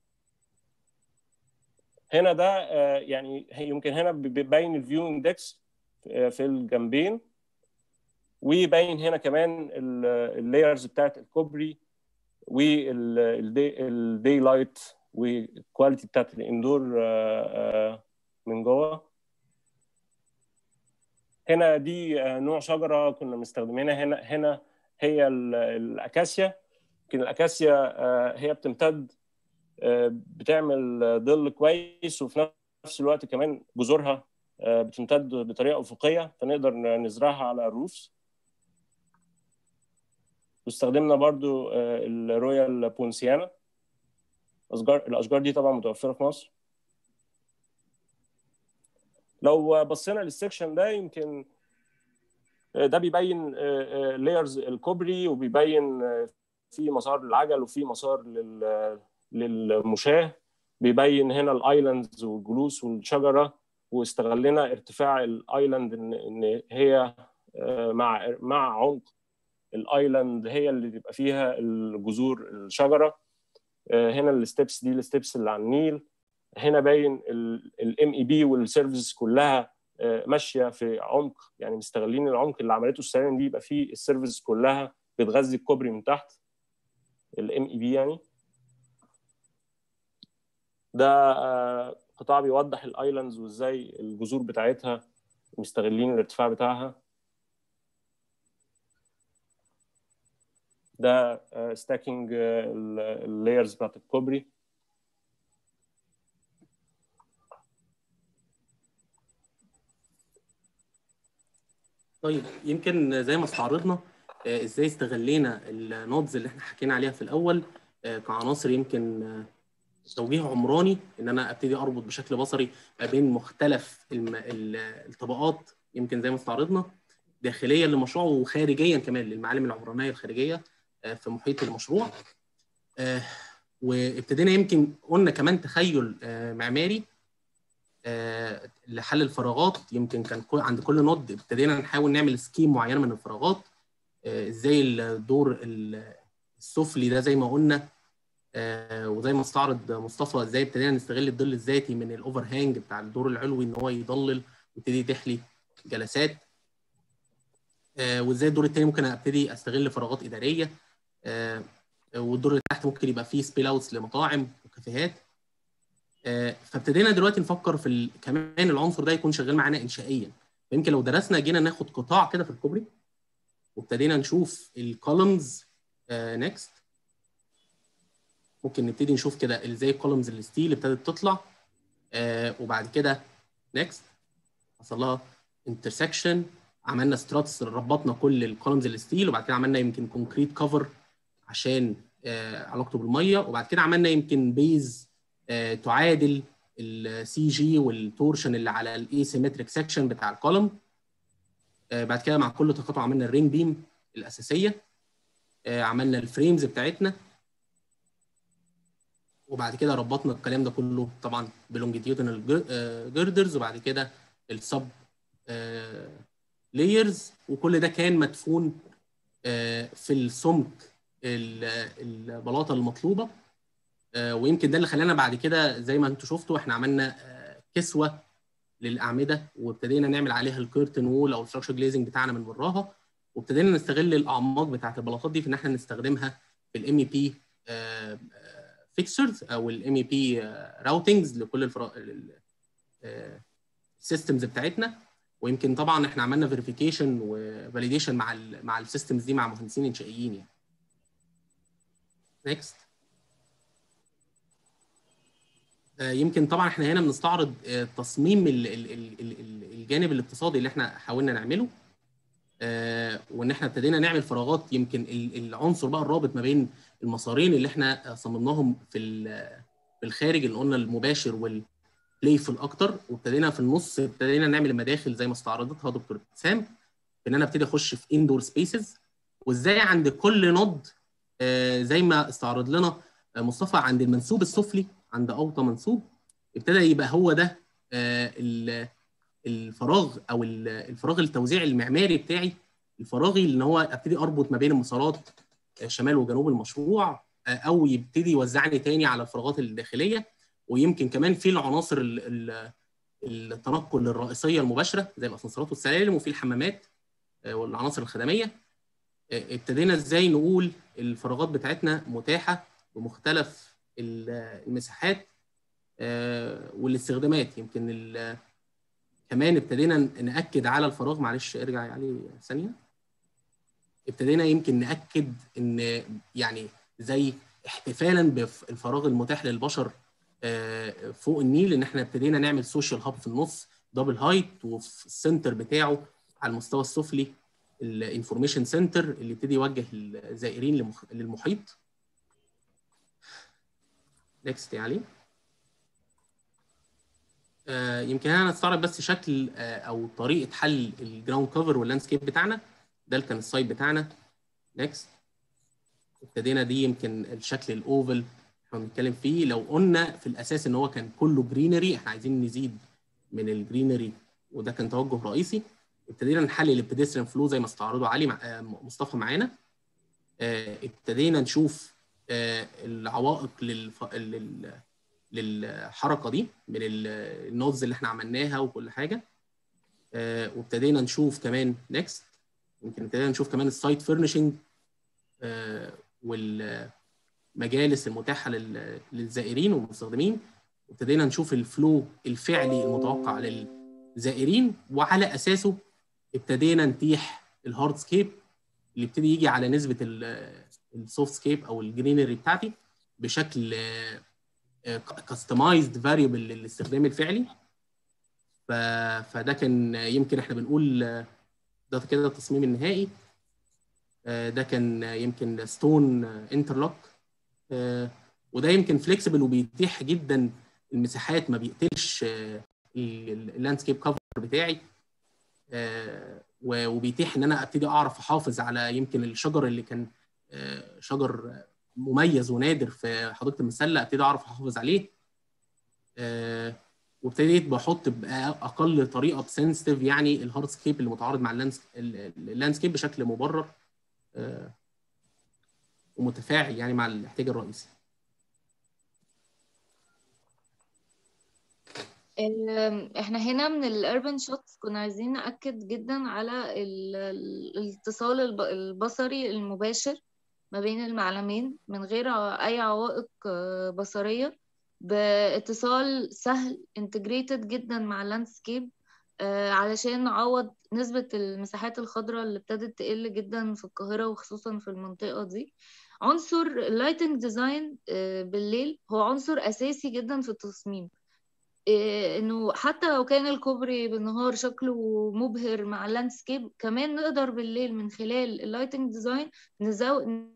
هنا ده يعني يمكن هنا بيبين الفيو اندكس في الجنبين ويبين هنا كمان اللايرز بتاعت الكوبري والدي لايت والكواليتي بتاعت الاندور من جوه هنا دي نوع شجره كنا مستخدمينها هنا هنا هي الاكاسيا يمكن الاكاسيا هي بتمتد بتعمل ظل كويس وفي نفس الوقت كمان جذورها بتمتد بطريقه افقيه فنقدر نزرعها على الروفز واستخدمنا برضو الرويال بونسيانا أشجار الاشجار دي طبعا متوفره في مصر لو بصينا للسكشن ده يمكن ده بيبين لايرز الكوبري وبيبين في مسار للعجل وفي مسار للمشاه بيبين هنا الايلاندز والجلوس والشجره واستغلنا ارتفاع الايلاند ان ان هي مع مع عمق الايلاند هي اللي بيبقى فيها الجذور الشجره هنا الستبس دي الستبس اللي على النيل هنا باين الام اي بي والسيرفيسز كلها ماشيه في عمق يعني مستغلين العمق اللي عملته السيرين دي يبقى فيه السيرفيسز كلها بتغذي الكوبري من تحت الام اي بي يعني ده قطاع بيوضح الايلاندز وازاي الجذور بتاعتها مستغلين الارتفاع بتاعها ده ستاكينج اللايرز بتاعت الكوبري طيب يمكن زي ما استعرضنا آه، ازاي استغلينا النودز اللي احنا حكينا عليها في الاول آه، كعناصر يمكن آه، توجيه عمراني ان انا ابتدي اربط بشكل بصري ما بين مختلف الم... ال- الطبقات يمكن زي ما استعرضنا داخليا للمشروع وخارجيا كمان للمعالم العمرانيه الخارجيه آه، في محيط المشروع آه، وابتدينا يمكن قلنا كمان تخيل آه، معماري آه، لحل الفراغات يمكن كان كل- عند كل نود ابتدينا نحاول نعمل سكيم معينه من الفراغات آه، ازاي الدور ال- السفلي ده زي ما قلنا آه، وزي ما استعرض مصطفى ازاي ابتدينا نستغل الظل الذاتي من الاوفر هانج بتاع الدور العلوي ان هو يضلل ويبتدي يتيح لي جلسات آه، وازاي الدور الثاني ممكن ابتدي استغل فراغات اداريه آه، والدور اللي تحت ممكن يبقى فيه سبيل اوتس لمطاعم وكافيهات آه، فابتدينا دلوقتي نفكر في ال... كمان العنصر ده يكون شغال معانا انشائيا يمكن لو درسنا جينا ناخد قطاع كده في الكوبري وابتدينا نشوف الكولمز نيكست ممكن نبتدي نشوف كده ازاي الكولمز الستيل ابتدت تطلع آه وبعد كده نيكست حصل لها انترسكشن عملنا ستراتس ربطنا كل الكولمز الستيل وبعد كده عملنا يمكن كونكريت كفر عشان آه علاقته بالميه وبعد كده عملنا يمكن بيز آه تعادل السي جي والتورشن اللي على الايسيمتريك سكشن بتاع الكولوم آه بعد كده مع كل تقاطع عملنا الرينج بيم الاساسيه آه عملنا الفريمز بتاعتنا وبعد كده ربطنا الكلام ده كله طبعا بلونجيتيودنال جيردرز وبعد كده السب لايرز وكل ده كان مدفون آه، في السمك ال- البلاطه المطلوبه آه، ويمكن ده اللي خلانا بعد كده زي ما انتم شفتوا احنا عملنا آه، كسوه للاعمده وابتدينا نعمل عليها الكيرتن وول او الستراكشر جليزنج بتاعنا من وراها وابتدينا نستغل الاعماق بتاعه البلاطات دي في ان احنا نستخدمها في الام اي بي فيكسرز او الام اي بي راوتنجز لكل السيستمز بتاعتنا ويمكن طبعا احنا عملنا فيريفيكيشن وفاليديشن مع ال مع السيستمز دي مع مهندسين انشائيين يعني. نيكست يمكن طبعا احنا هنا بنستعرض آه، تصميم ال- ال- ال- ال- ال- الجانب الاقتصادي اللي احنا حاولنا نعمله آه، وان احنا ابتدينا نعمل فراغات يمكن ال- العنصر بقى الرابط ما بين المسارين اللي احنا آه، صممناهم في ال- في الخارج اللي قلنا المباشر والبلايفul اكتر وابتدينا في النص ابتدينا نعمل المداخل زي ما استعرضتها دكتور ابتسام ان انا ابتدي اخش في اندور سبيسز وازاي عند كل نود آه، زي ما استعرض لنا آه، مصطفى عند المنسوب السفلي عند اوطى منسوب ابتدى يبقى هو ده آه، ال- الفراغ او ال- الفراغ التوزيع المعماري بتاعي الفراغي ان هو ابتدي اربط ما بين المسارات آه، شمال وجنوب المشروع آه، او يبتدي يوزعني تاني على الفراغات الداخليه ويمكن كمان في العناصر ال- ال- التنقل الرئيسيه المباشره زي الاسانسيرات والسلالم وفي الحمامات آه، والعناصر الخدميه آه، ابتدينا ازاي نقول الفراغات بتاعتنا متاحه بمختلف ال- المساحات آه، والاستخدامات يمكن ال- كمان ابتدينا ناكد على الفراغ معلش ارجع عليه ثانيه ابتدينا يمكن ناكد ان يعني زي احتفالا بالفراغ المتاح للبشر آه، فوق النيل ان احنا ابتدينا نعمل سوشيال هاب في النص دبل هايت وفي السنتر بتاعه على المستوى السفلي الانفورميشن سنتر اللي يبتدي يوجه الزائرين لمخ- للمحيط نيكست يا علي آه، يمكن انا استعرض بس شكل آه، او طريقه حل الجراوند كفر واللاندسكيب بتاعنا ده اللي كان السايت بتاعنا نيكست ابتدينا دي يمكن الشكل الاوفل احنا بنتكلم فيه لو قلنا في الاساس ان هو كان كله جرينري احنا عايزين نزيد من الجرينري وده كان توجه رئيسي ابتدينا نحلل البيدستريان فلو زي ما استعرضوا علي مع آه، مصطفى معانا آه، ابتدينا نشوف آه، العوائق للف... لل... للحركه دي من ال- النودز اللي احنا عملناها وكل حاجه آه، وابتدينا نشوف كمان نيكست يمكن ابتدينا نشوف كمان السايت فيرنشنج والمجالس المتاحه لل- للزائرين والمستخدمين وابتدينا نشوف الفلو الفعلي المتوقع للزائرين وعلى اساسه ابتدينا نتيح الهارد سكيب اللي يبتدي يجي على نسبه السوفت سكيب او الجرينري بتاعتي بشكل كاستمايزد فاريبل للاستخدام الفعلي ف... فده كان يمكن احنا بنقول آه، ده كده التصميم النهائي آه، ده كان يمكن ستون انترلوك وده يمكن فليكسبل وبيتيح جدا المساحات ما بيقتلش اللاندسكيب كفر بتاعي آه، و- وبيتيح ان انا ابتدي اعرف احافظ على يمكن الشجر اللي كان آه، شجر مميز ونادر في حديقه المسله ابتدي اعرف احافظ عليه آه، وابتديت بحط باقل طريقه بسنسيتيف يعني الهارد سكيب اللي متعارض مع اللاندسكيب بشكل مبرر آه، ومتفاعل يعني مع الاحتياج الرئيسي ال- احنا هنا من الاربن شوتس كنا عايزين نأكد جدا على ال- ال- الاتصال الب- البصري المباشر ما بين المعلمين من غير ع- اي عوائق آه، بصرية باتصال سهل انتجريتد جدا مع اللاندسكيب علشان نعوض نسبة المساحات الخضراء اللي ابتدت تقل جدا في القاهرة وخصوصا في المنطقة دي عنصر اللايتنج ديزاين بالليل هو عنصر أساسي جدا في التصميم إيه، انه حتى لو كان الكوبري بالنهار شكله مبهر مع اللاندسكيب كمان نقدر بالليل من خلال اللايتنج ديزاين نزود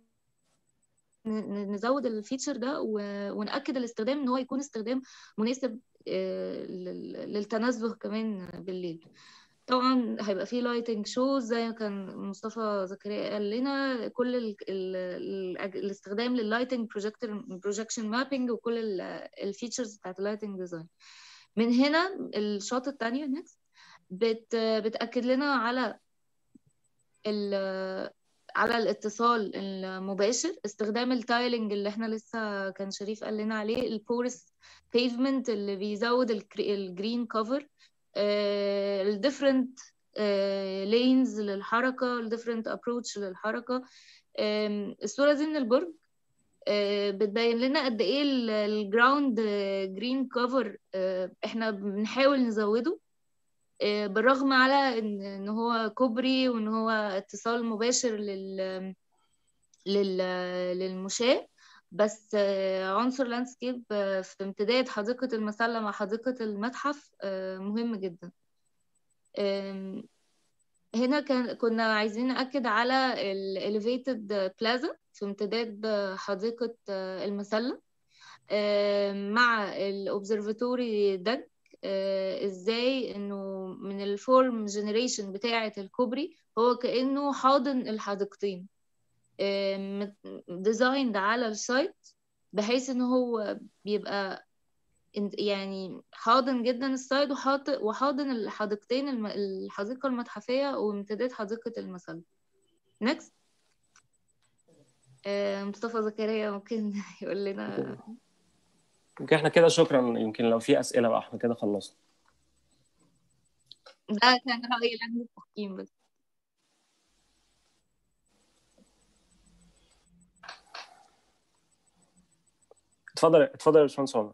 نزود الفيتشر ده و- ونأكد الاستخدام ان هو يكون استخدام مناسب آه، لل- للتنزه كمان بالليل طبعا هيبقى فيه لايتنج شوز زي ما كان مصطفى زكريا قال لنا كل ال ال ال الاستخدام لللايتنج بروجيكتور بروجكشن مابينج وكل الفيتشرز بتاعت اللايتنج ديزاين من هنا الشوط الثانيه نكست بت بتاكد لنا على ال على الاتصال المباشر استخدام التايلنج اللي احنا لسه كان شريف قال لنا عليه البورس بيفمنت اللي بيزود الجرين كفر الديفرنت لينز للحركه الديفرنت ابروتش للحركه آم، الصوره دي من البرج آه، بتبين لنا قد ايه الجراوند جرين كفر احنا بنحاول نزوده آه، بالرغم على ان إن هو كوبري وان هو اتصال مباشر لل لل للمشاة بس آه، عنصر لاندسكيب آه، في امتداد حديقة المسلة مع حديقة المتحف آه، مهم جدا آم، هنا كان كنا عايزين نأكد على ال elevated plaza في امتداد حديقة آه، المسلة آه، مع الأوبزرفاتوري دج آه، ازاي انه من الفورم جنريشن بتاعة الكوبري هو كأنه حاضن الحديقتين ديزايند على السايت بحيث ان هو بيبقى إن- يعني حاضن جدا السايد وحاط وحاضن الحديقتين الم- الحديقة المتحفية وامتداد حديقة المسل نكست مصطفى زكريا ممكن يقول لنا يمكن احنا كده شكرا يمكن لو في اسئله بقى احنا كده خلصنا ده كان رأيي لجنة التحكيم بس اتفضل اتفضل يا باشمهندس عمر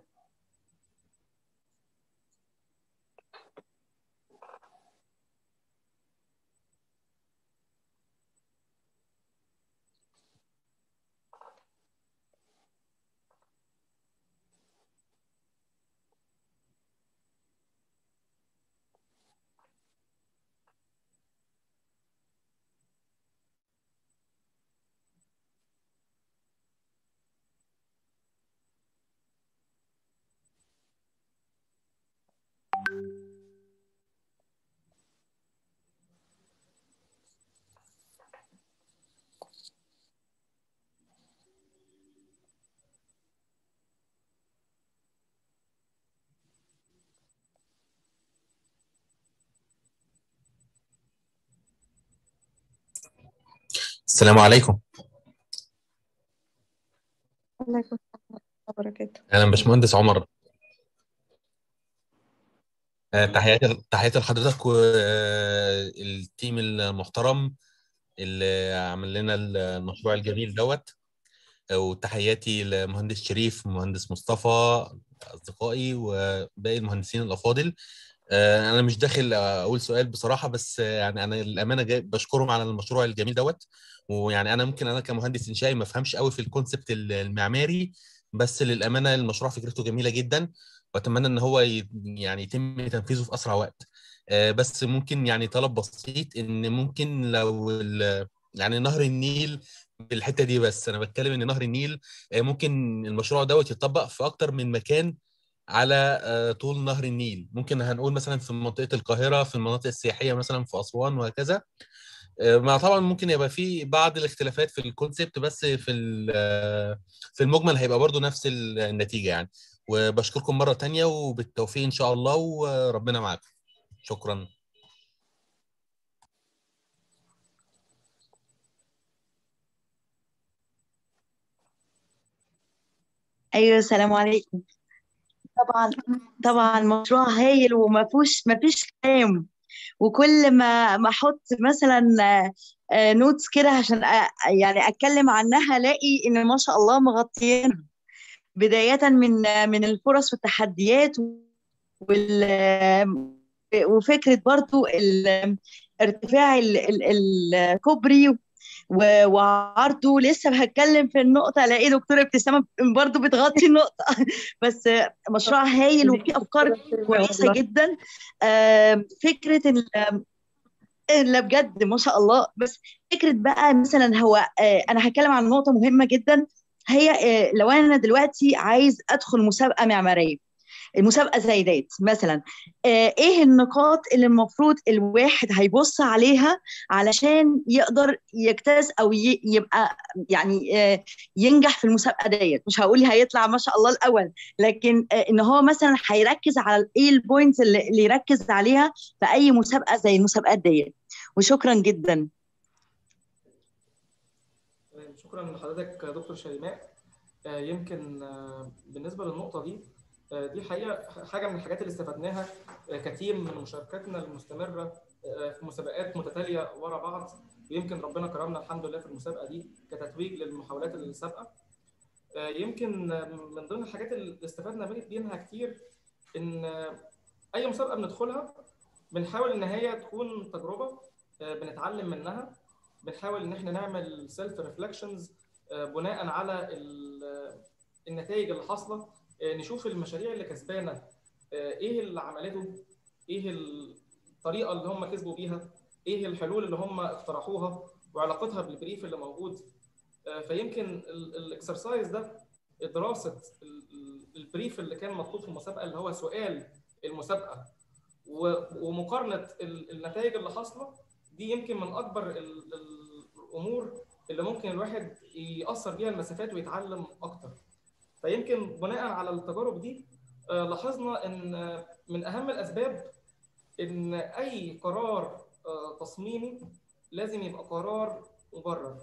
السلام عليكم عليكم السلام ورحمة الله وبركاته انا باشمهندس عمر آه، تحياتي تحياتي لحضرتك والتيم المحترم اللي عمل لنا المشروع الجميل دوت وتحياتي لمهندس شريف مهندس مصطفى اصدقائي وباقي المهندسين الافاضل آه، انا مش داخل اقول سؤال بصراحه بس آه، يعني انا الامانه جاي بشكرهم على المشروع الجميل دوت ويعني انا ممكن انا كمهندس انشائي ما افهمش قوي في الكونسبت المعماري بس للامانه المشروع فكرته جميله جدا واتمنى ان هو ي- يعني يتم تنفيذه في اسرع وقت آه، بس ممكن يعني طلب بسيط ان ممكن لو ال- يعني نهر النيل بالحته دي بس انا بتكلم ان نهر النيل آه، ممكن المشروع دوت يطبق في اكتر من مكان على آه، طول نهر النيل ممكن هنقول مثلا في منطقه القاهره في المناطق السياحيه مثلا في اسوان وهكذا آه، مع طبعا ممكن يبقى في بعض الاختلافات في الكونسيبت بس في ال- آه، في المجمل هيبقى برضو نفس النتيجه يعني وبشكركم مره تانية وبالتوفيق ان شاء الله وربنا معاكم شكرا ايوه السلام عليكم طبعا طبعا مشروع هايل وما فيهوش ما فيش كلام وكل ما ما احط مثلا نوتس كده عشان أ- يعني اتكلم عنها الاقي ان ما شاء الله مغطيينها بداية من آه، من الفرص والتحديات وال آه، وفكرة برضو ال- ارتفاع ال- ال- الكوبري و- وعرضه لسه هتكلم في النقطة الاقي دكتورة ابتسامة برضو بتغطي النقطة بس آه، مشروع هايل وفيه أفكار كويسة جدا آم، فكرة ال- لا بجد ما شاء الله بس فكرة بقى مثلا هو آه، أنا هتكلم عن نقطة مهمة جدا هي آه، لو أنا دلوقتي عايز أدخل مسابقة معمارية المسابقة زي ديت مثلا آه، إيه النقاط اللي المفروض الواحد هيبص عليها علشان يقدر يجتاز أو ي- يبقى يعني آه، ينجح في المسابقة ديت مش هقول هيطلع ما شاء الله الأول لكن آه، إن هو مثلا هيركز على إيه البوينتس اللي اللي يركز عليها في أي مسابقة زي المسابقات ديت وشكرا جدا تمام، شكرا لحضرتك دكتور شيماء آه، يمكن آه، بالنسبه للنقطه دي آه، دي حقيقه حاجه من الحاجات اللي استفدناها آه، كتيم من مشاركاتنا المستمره آه، في مسابقات متتاليه ورا بعض ويمكن ربنا كرمنا الحمد لله في المسابقه دي كتتويج للمحاولات السابقه آه، يمكن آه، من ضمن الحاجات اللي استفدنا منها كتير ان آه، اي مسابقه بندخلها بنحاول ان هي تكون تجربه آه، بنتعلم منها بنحاول ان احنا نعمل سيلف ريفلكشنز بناء على ال- النتائج اللي حاصله آه، نشوف المشاريع اللي كسبانه آه، ايه اللي عملته ايه الطريقه اللي هم كسبوا بيها ايه الحلول اللي هم اقترحوها وعلاقتها بالبريف اللي موجود آه، فيمكن الاكسرسايز ده دراسه ال- ال- البريف اللي كان مطلوب في المسابقه اللي هو سؤال المسابقه و- ومقارنه ال- النتائج اللي حاصله دي يمكن من اكبر ال- ال- الامور اللي ممكن الواحد يأثر بيها المسافات ويتعلم اكتر فيمكن بناء على التجارب دي آه، لاحظنا ان آه، من اهم الاسباب ان اي قرار آه، تصميمي لازم يبقى قرار مبرر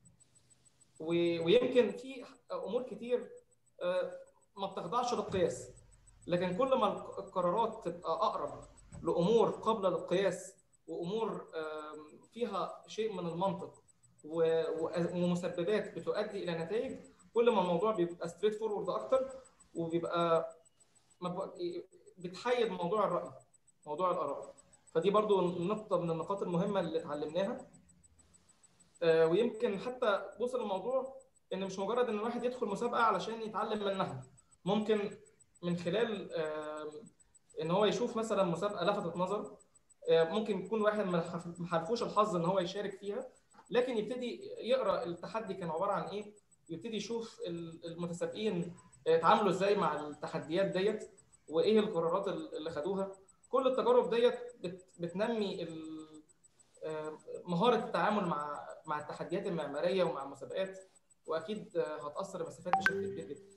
و- ويمكن في امور كتير آه، ما بتخضعش للقياس لكن كل ما القرارات تبقى اقرب لامور قابله للقياس وامور آم، فيها شيء من المنطق و- و- ومسببات بتؤدي الى نتائج كل ما الموضوع بيبقى ستريت فورورد اكتر وبيبقى ما بقى- بتحيد موضوع الراي موضوع الاراء فدي برضو نقطه من النقاط المهمه اللي اتعلمناها آه، ويمكن حتى وصل الموضوع ان مش مجرد ان الواحد يدخل مسابقه علشان يتعلم منها ممكن من خلال آم، ان هو يشوف مثلا مسابقه لفتت نظره آه، ممكن يكون واحد ما حف- ما حالفوش الحظ ان هو يشارك فيها لكن يبتدي يقرا التحدي كان عباره عن ايه يبتدي يشوف ال- المتسابقين اتعاملوا ازاي مع التحديات ديت وايه القرارات اللي خدوها كل التجارب ديت بت- بتنمي ال- آه، مهاره التعامل مع مع التحديات المعماريه ومع المسابقات واكيد آه، هتاثر المسافات بشكل كبير جدا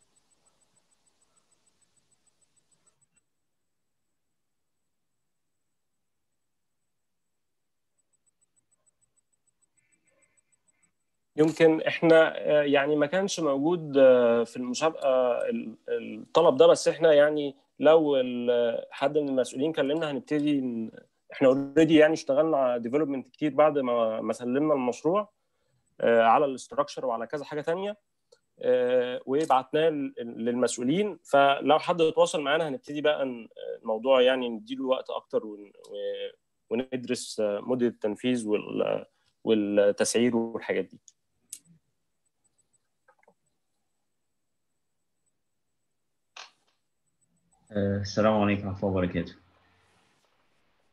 يمكن احنا آه، يعني ما كانش موجود آه، في المسابقه ال- الطلب ده بس احنا يعني لو ال- حد من المسؤولين كلمنا هنبتدي ن- احنا اوريدي يعني اشتغلنا على ديفلوبمنت كتير بعد ما ما سلمنا المشروع آه، على الاستراكشر وعلى كذا حاجه تانية آه، وبعتناه لل- للمسؤولين فلو حد اتواصل معانا هنبتدي بقى ن- الموضوع يعني نديله وقت اكتر ون- و- وندرس آه، مدة التنفيذ وال- والتسعير والحاجات دي آه، السلام عليكم ورحمة الله وبركاته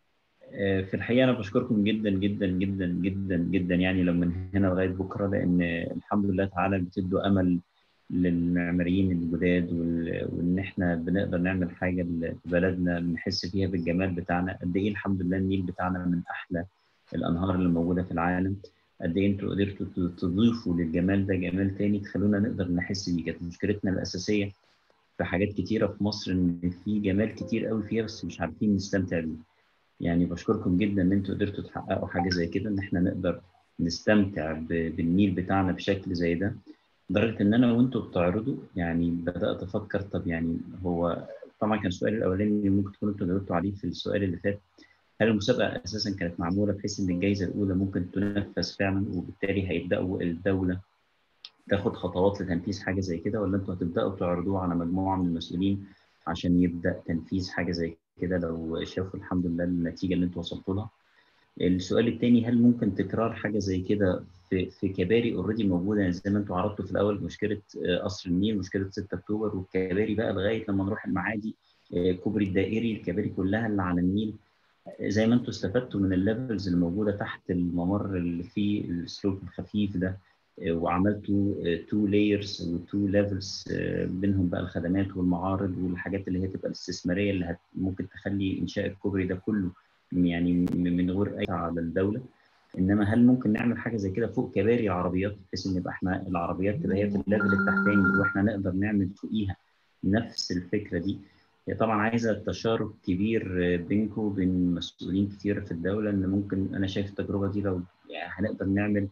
آه، في الحقيقة أنا بشكركم جدا جدا جدا جدا جدا يعني لو من هنا لغاية بكرة لأن الحمد لله تعالى بتدوا أمل للمعماريين الجداد وال- وإن إحنا بنقدر نعمل حاجة لبلدنا نحس فيها بالجمال بتاعنا قد إيه الحمد لله النيل بتاعنا من أحلى الأنهار اللي موجودة في العالم قد إيه أنتوا قدرتوا ت- تضيفوا للجمال ده جمال تاني تخلونا نقدر نحس بيه كانت مشكلتنا الأساسية في حاجات كتيرة في مصر إن في جمال كتير قوي فيها بس مش عارفين نستمتع بيه يعني بشكركم جدا ان انتوا قدرتوا تحققوا حاجه زي كده ان احنا نقدر نستمتع ب- بالنيل بتاعنا بشكل زي ده لدرجه ان انا وانتوا بتعرضوا يعني بدات افكر طب يعني هو طبعا كان السؤال الاولاني اللي ممكن تكونوا انتوا جاوبتوا عليه في السؤال اللي فات هل المسابقه اساسا كانت معموله بحيث ان الجائزه الاولى ممكن تنفذ فعلا وبالتالي هيبداوا الدوله تاخد خطوات لتنفيذ حاجه زي كده ولا انتوا هتبداوا تعرضوها على مجموعه من المسؤولين عشان يبدا تنفيذ حاجه زي كده لو شافوا الحمد لله النتيجه اللي انتوا وصلتوا لها السؤال الثاني هل ممكن تكرار حاجه زي كده في في كباري اوريدي موجوده يعني زي ما انتوا عرضتوا في الاول مشكله آه، قصر النيل مشكله 6 اكتوبر والكباري بقى لغايه لما نروح المعادي آه، كوبري الدائري الكباري كلها اللي على النيل آه، زي ما انتوا استفدتوا من الليفلز اللي موجوده تحت الممر اللي فيه السلوب الخفيف ده آه، وعملتوا تو لايرز وتو ليفلز بينهم بقى الخدمات والمعارض والحاجات اللي هي تبقى الاستثماريه اللي هت ممكن تخلي انشاء الكوبري ده كله يعني م- من غير اي على الدوله انما هل ممكن نعمل حاجه زي كده فوق كباري عربيات بحيث ان يبقى احنا العربيات تبقى هي في الليفل التحتاني واحنا نقدر نعمل فوقيها نفس الفكره دي هي طبعا عايزه تشارك كبير بينكم وبين مسؤولين كتير في الدوله ان ممكن انا شايف التجربه دي لو يعني هنقدر نعمل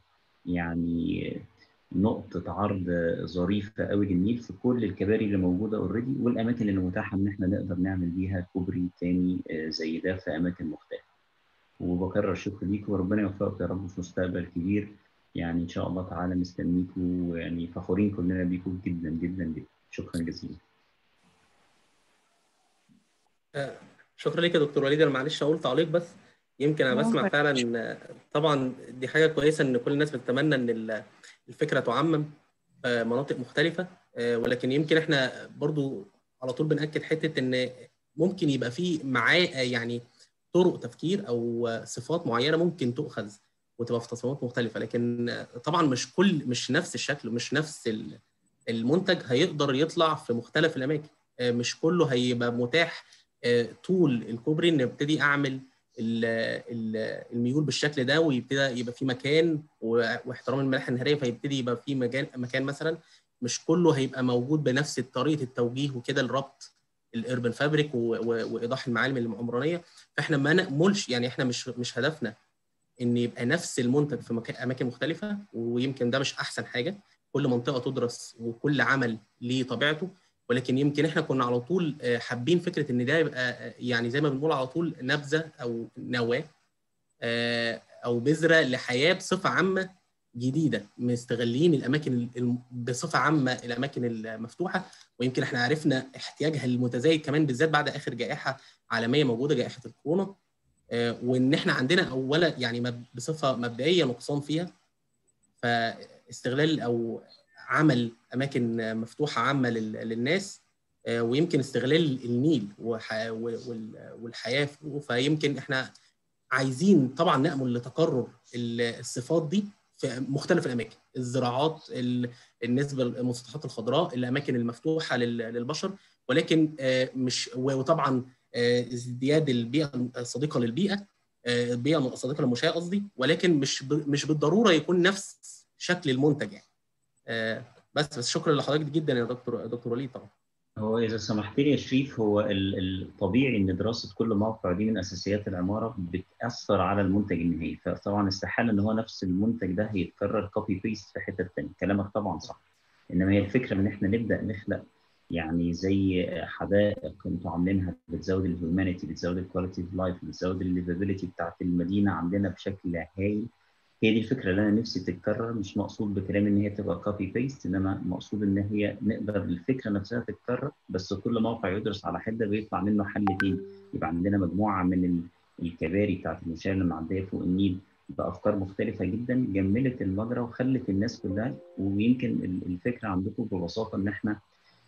يعني نقطة عرض ظريفة قوي للنيل في كل الكباري اللي موجودة اوريدي والأماكن اللي متاحة إن إحنا نقدر نعمل بيها كوبري تاني آه، زي ده في أماكن مختلفة. وبكرر الشكر ليكم وربنا يوفقكم يا رب في مستقبل كبير يعني إن شاء الله تعالى مستنيكم ويعني فخورين كلنا بيكم جدا جدا جدا شكرا جزيلا. آه، شكرا ليك يا دكتور وليد انا معلش اقول تعليق بس يمكن انا بسمع ممكن. فعلا آه، طبعا دي حاجه كويسه ان كل الناس بتتمنى ان ال- الفكره تعمم آه، مناطق مختلفه آه، ولكن يمكن احنا برضو على طول بناكد حته ان ممكن يبقى في معاه آه، يعني طرق تفكير او آه، صفات معينه ممكن تؤخذ وتبقى في تصميمات مختلفه لكن آه، طبعا مش كل مش نفس الشكل مش نفس ال- المنتج هيقدر يطلع في مختلف الاماكن آه، مش كله هيبقى متاح آه، طول الكوبري ان ابتدي اعمل ال- ال- الميول بالشكل ده ويبتدي يبقى في مكان و- واحترام الملاحه النهريه فيبتدي يبقى في مجال مكان مثلا مش كله هيبقى موجود بنفس طريقه التوجيه وكده الربط الاربن فابريك و- و- وايضاح المعالم العمرانيه فاحنا ما نأملش يعني احنا مش مش هدفنا ان يبقى نفس المنتج في مكان اماكن مختلفه ويمكن ده مش احسن حاجه كل منطقه تدرس وكل عمل ليه طبيعته ولكن يمكن احنا كنا على طول آه، حابين فكره ان ده يبقى آه، يعني زي ما بنقول على طول نبذه او نواه آه، او بذره لحياه بصفه عامه جديده مستغلين الاماكن الم- بصفه عامه الاماكن المفتوحه ويمكن احنا عرفنا احتياجها المتزايد كمان بالذات بعد اخر جائحه عالميه موجوده جائحه الكورونا آه، وان احنا عندنا اولا يعني مب- بصفه مبدئيه نقصان فيها فاستغلال او عمل اماكن مفتوحه عامه لل- للناس آه، ويمكن استغلال النيل وح- وال- والحياه فوقه فيمكن احنا عايزين طبعا نامل لتكرر ال- الصفات دي في مختلف الاماكن الزراعات ال- النسبه المسطحات الخضراء الاماكن المفتوحه لل- للبشر ولكن آه، مش وطبعا آه، ازدياد البيئه الصديقه للبيئه آه، البيئه الصديقه للمشاة قصدي ولكن مش ب- مش بالضروره يكون نفس شكل المنتج يعني آه، بس بس شكرا لحضرتك جدا يا دكتور دكتور وليد طبعا هو إذا سمحت لي يا شريف هو ال- الطبيعي إن دراسة كل موقع دي من أساسيات العمارة بتأثر على المنتج النهائي، فطبعا استحالة إن هو نفس المنتج ده هيتكرر كوبي بيست في حتة تانية، كلامك طبعا صح. إنما هي الفكرة إن إحنا نبدأ نخلق يعني زي حدائق انتوا عاملينها بتزود الهيومانيتي بتزود الكواليتي اوف لايف بتزود الليفابيلتي بتاعت المدينه عندنا بشكل هايل هي دي الفكره اللي انا نفسي تتكرر مش مقصود بكلامي ان هي تبقى كوبي بيست انما مقصود ان هي نقدر الفكره نفسها تتكرر بس كل موقع يدرس على حده بيطلع منه حل تاني يبقى عندنا مجموعه من ال- الكباري بتاعت المشاة اللي معديه فوق النيل بافكار مختلفه جدا جملت المجرى وخلت الناس كلها ويمكن ال- الفكره عندكم ببساطه ان احنا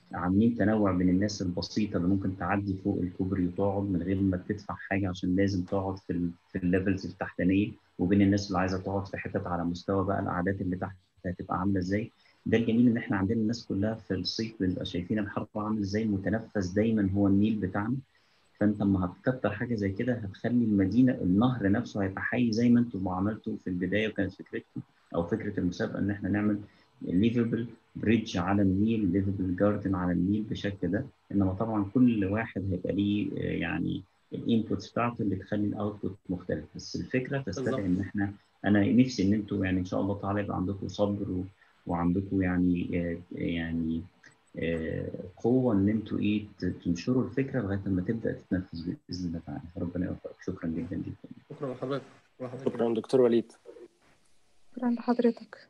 عاملين تنوع بين الناس البسيطه اللي ممكن تعدي فوق الكوبري وتقعد من غير ما تدفع حاجه عشان لازم تقعد في ال في الليفلز التحتانيه وبين الناس اللي عايزه تقعد في حتت على مستوى بقى القعدات اللي تحت هتبقى عامله ازاي ده الجميل ان احنا عندنا الناس كلها في الصيف بنبقى شايفين الحر عامل ازاي المتنفس دايما هو النيل بتاعنا فانت لما هتكتر حاجه زي كده هتخلي المدينه النهر نفسه هيبقى حي زي ما انتم عملتوا في البدايه وكانت فكرتكم او فكره المسابقه ان احنا نعمل ليفبل بريدج على النيل ليفبل جاردن على النيل بالشكل ده انما طبعا كل واحد هيبقى ليه يعني الانبوتس بتاعته اللي تخلي الاوتبوت مختلف بس الفكره تستدعي ان احنا انا نفسي ان انتم يعني ان شاء الله تعالى يبقى عندكم صبر و... وعندكم يعني يعني قوه ان انتوا ايه تنشروا الفكره لغايه لما تبدا تتنفذ باذن الله تعالى فربنا يوفقك شكرا جدا جدا شكرا لحضرتك شكرا دكتور وليد شكرا لحضرتك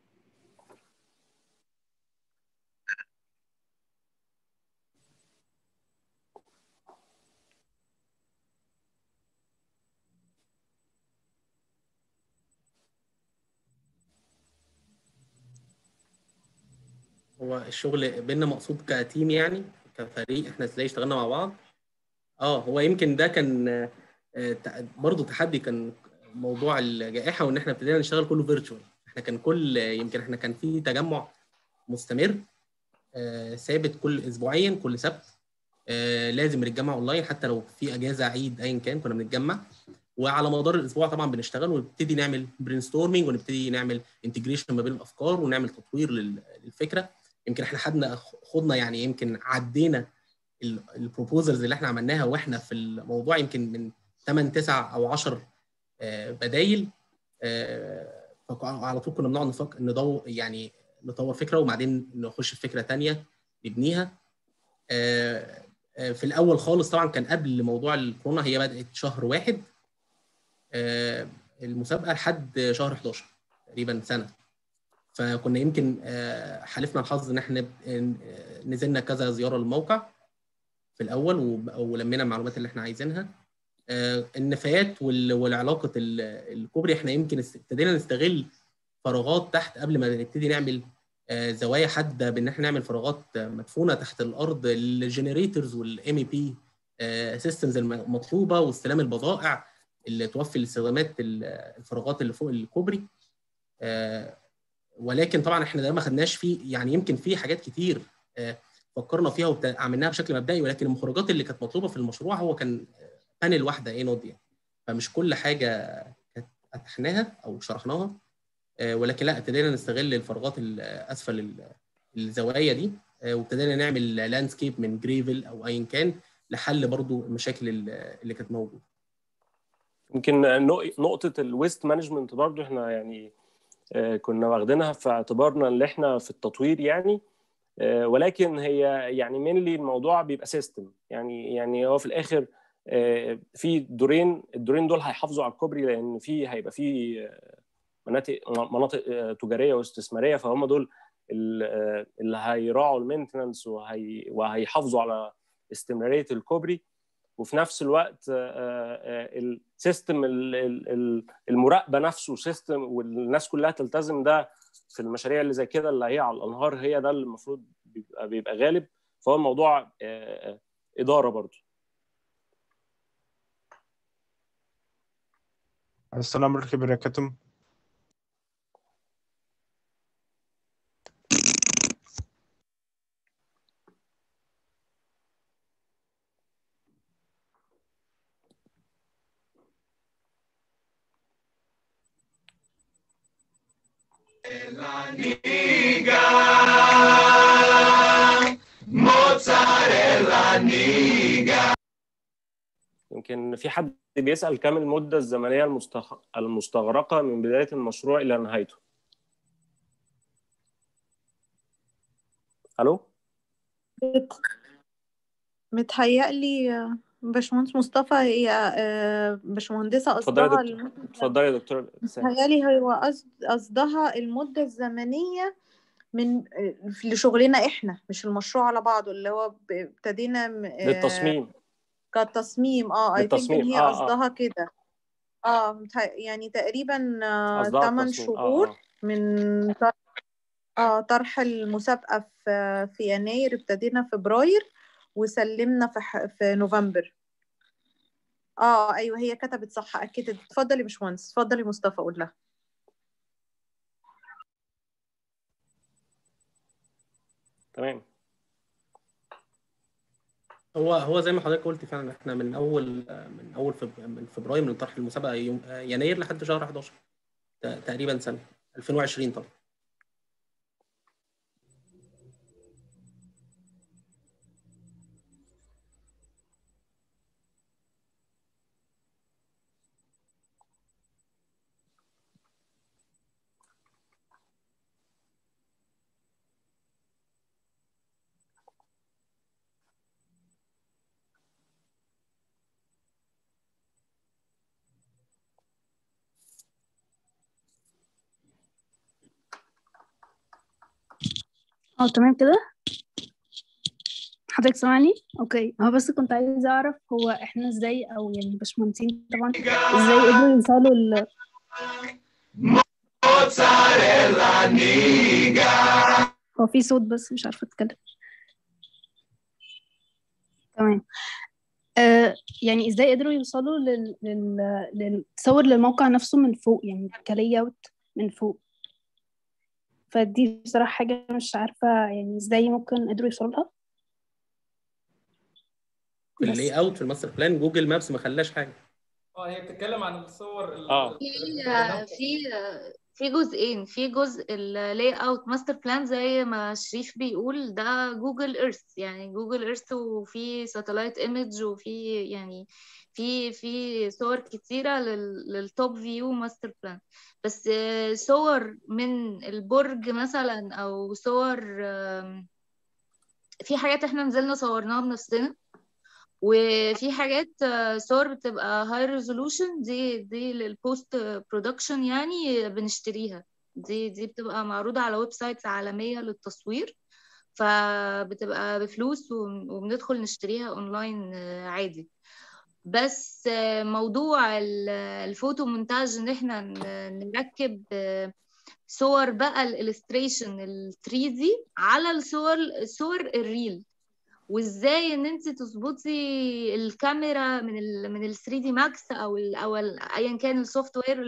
هو الشغل بينا مقصود كتيم يعني كفريق احنا ازاي اشتغلنا مع بعض اه هو يمكن ده كان برضه تحدي كان موضوع الجائحه وان احنا ابتدينا نشتغل كله فيرتشوال احنا كان كل يمكن احنا كان في تجمع مستمر آه ثابت كل اسبوعيا كل سبت آه لازم بنتجمع اونلاين حتى لو في اجازه عيد ايا كان كنا بنتجمع وعلى مدار الاسبوع طبعا بنشتغل ونبتدي نعمل برين ستورمنج ونبتدي نعمل انتجريشن ما بين الافكار ونعمل تطوير للفكره يمكن احنا خدنا خدنا يعني يمكن عدينا البروبوزلز اللي احنا عملناها واحنا في الموضوع يمكن من 8 9 او 10 بدايل على طول كنا بنقعد نفكر ندور يعني نطور فكره وبعدين نخش في فكره ثانيه نبنيها في الاول خالص طبعا كان قبل موضوع الكورونا هي بدات شهر واحد المسابقه لحد شهر 11 تقريبا سنه فكنا يمكن حالفنا الحظ ان احنا نزلنا كذا زياره للموقع في الاول ولمينا المعلومات اللي احنا عايزينها النفايات والعلاقه الكوبري احنا يمكن ابتدينا نستغل فراغات تحت قبل ما نبتدي نعمل زوايا حاده بان احنا نعمل فراغات مدفونه تحت الارض الجنريتورز والام اي بي سيستمز المطلوبه واستلام البضائع اللي توفي الاستخدامات الفراغات اللي فوق الكوبري ولكن طبعا احنا ده ما خدناش فيه يعني يمكن في حاجات كتير فكرنا فيها وعملناها بشكل مبدئي ولكن المخرجات اللي كانت مطلوبه في المشروع هو كان بانل واحده اي نود يعني فمش كل حاجه فتحناها او شرحناها ولكن لا ابتدينا نستغل الفراغات اسفل الزوايا دي وابتدينا نعمل لاندسكيب من جريفل او ايا كان لحل برضو المشاكل اللي كانت موجوده يمكن نقطه الويست مانجمنت برضو احنا يعني كنا واخدينها في اعتبارنا اللي احنا في التطوير يعني ولكن هي يعني مينلي الموضوع بيبقى سيستم يعني يعني هو في الاخر في دورين الدورين دول هيحافظوا على الكوبري لان في هيبقى في مناطق مناطق تجاريه واستثماريه فهم دول اللي هيراعوا المينتننس وهي وهيحافظوا على استمراريه الكوبري وفي نفس الوقت السيستم المراقبه نفسه سيستم والناس كلها تلتزم ده في المشاريع اللي زي كده اللي هي على الانهار هي ده اللي المفروض بيبقى, بيبقى غالب فهو الموضوع اداره برضه السلام عليكم وبركاته يمكن في حد بيسأل كم المدة الزمنية المستخ... المستغرقة من بداية المشروع إلى نهايته ألو متهيألي باشمهندس مصطفى هي باشمهندسة قصدها اتفضلي يا دكتور متهيألي هو قصدها المدة الزمنية من لشغلنا احنا مش المشروع على بعضه اللي هو ابتدينا للتصميم كتصميم اه اي ثينك ان هي آه، آه. قصدها كده اه يعني تقريبا 8 شهور آه، آه. من اه طرح المسابقة في في يناير ابتدينا فبراير وسلمنا في ح... في نوفمبر اه ايوه هي كتبت صح اكدت اتفضلي يا باشمهندس اتفضلي مصطفى قول لها تمام هو هو زي ما حضرتك قلت فعلا احنا من اول من اول فب... من فبراير من طرح المسابقه يوم يناير لحد شهر 11 ت- تقريبا سنه 2020 طبعا اه تمام كده حضرتك سامعني اوكي هو بس كنت عايزه اعرف هو احنا ازاي او يعني باشمهندسين طبعا ازاي قدروا يوصلوا ل هو في صوت بس مش عارفه اتكلم تمام آه يعني ازاي قدروا يوصلوا لل... لل... للتصور للموقع نفسه من فوق يعني كلاي اوت من فوق فدي بصراحة حاجة مش عارفة يعني ازاي ممكن قدروا يوصلوا لها في بس. اللاي اوت في الماستر بلان جوجل مابس ما خلاش حاجه اه هي بتتكلم عن الصور ال- آه. في في في جزئين في جزء اللاي اوت ماستر بلان زي ما شريف بيقول ده جوجل ايرث يعني جوجل ايرث وفي ساتلايت ايمج وفي يعني في في صور كتيرة لل- للتوب فيو ماستر بلان بس آه، صور من البرج مثلا او صور آم، في حاجات احنا نزلنا صورناها بنفسنا وفي حاجات آه، صور بتبقى هاي ريزولوشن دي دي للبوست برودكشن يعني بنشتريها دي دي بتبقى معروضة على ويب سايتس عالمية للتصوير فبتبقى بفلوس وم- وبندخل نشتريها اونلاين آه، عادي بس آه، موضوع ال- الفوتو مونتاج ان احنا ن- نركب آه، صور بقى الالستريشن ال 3 دي على الصور الصور الريل وازاي ان انت تظبطي الكاميرا من ال من ال 3 دي ماكس او ال او ال- ايا كان السوفت وير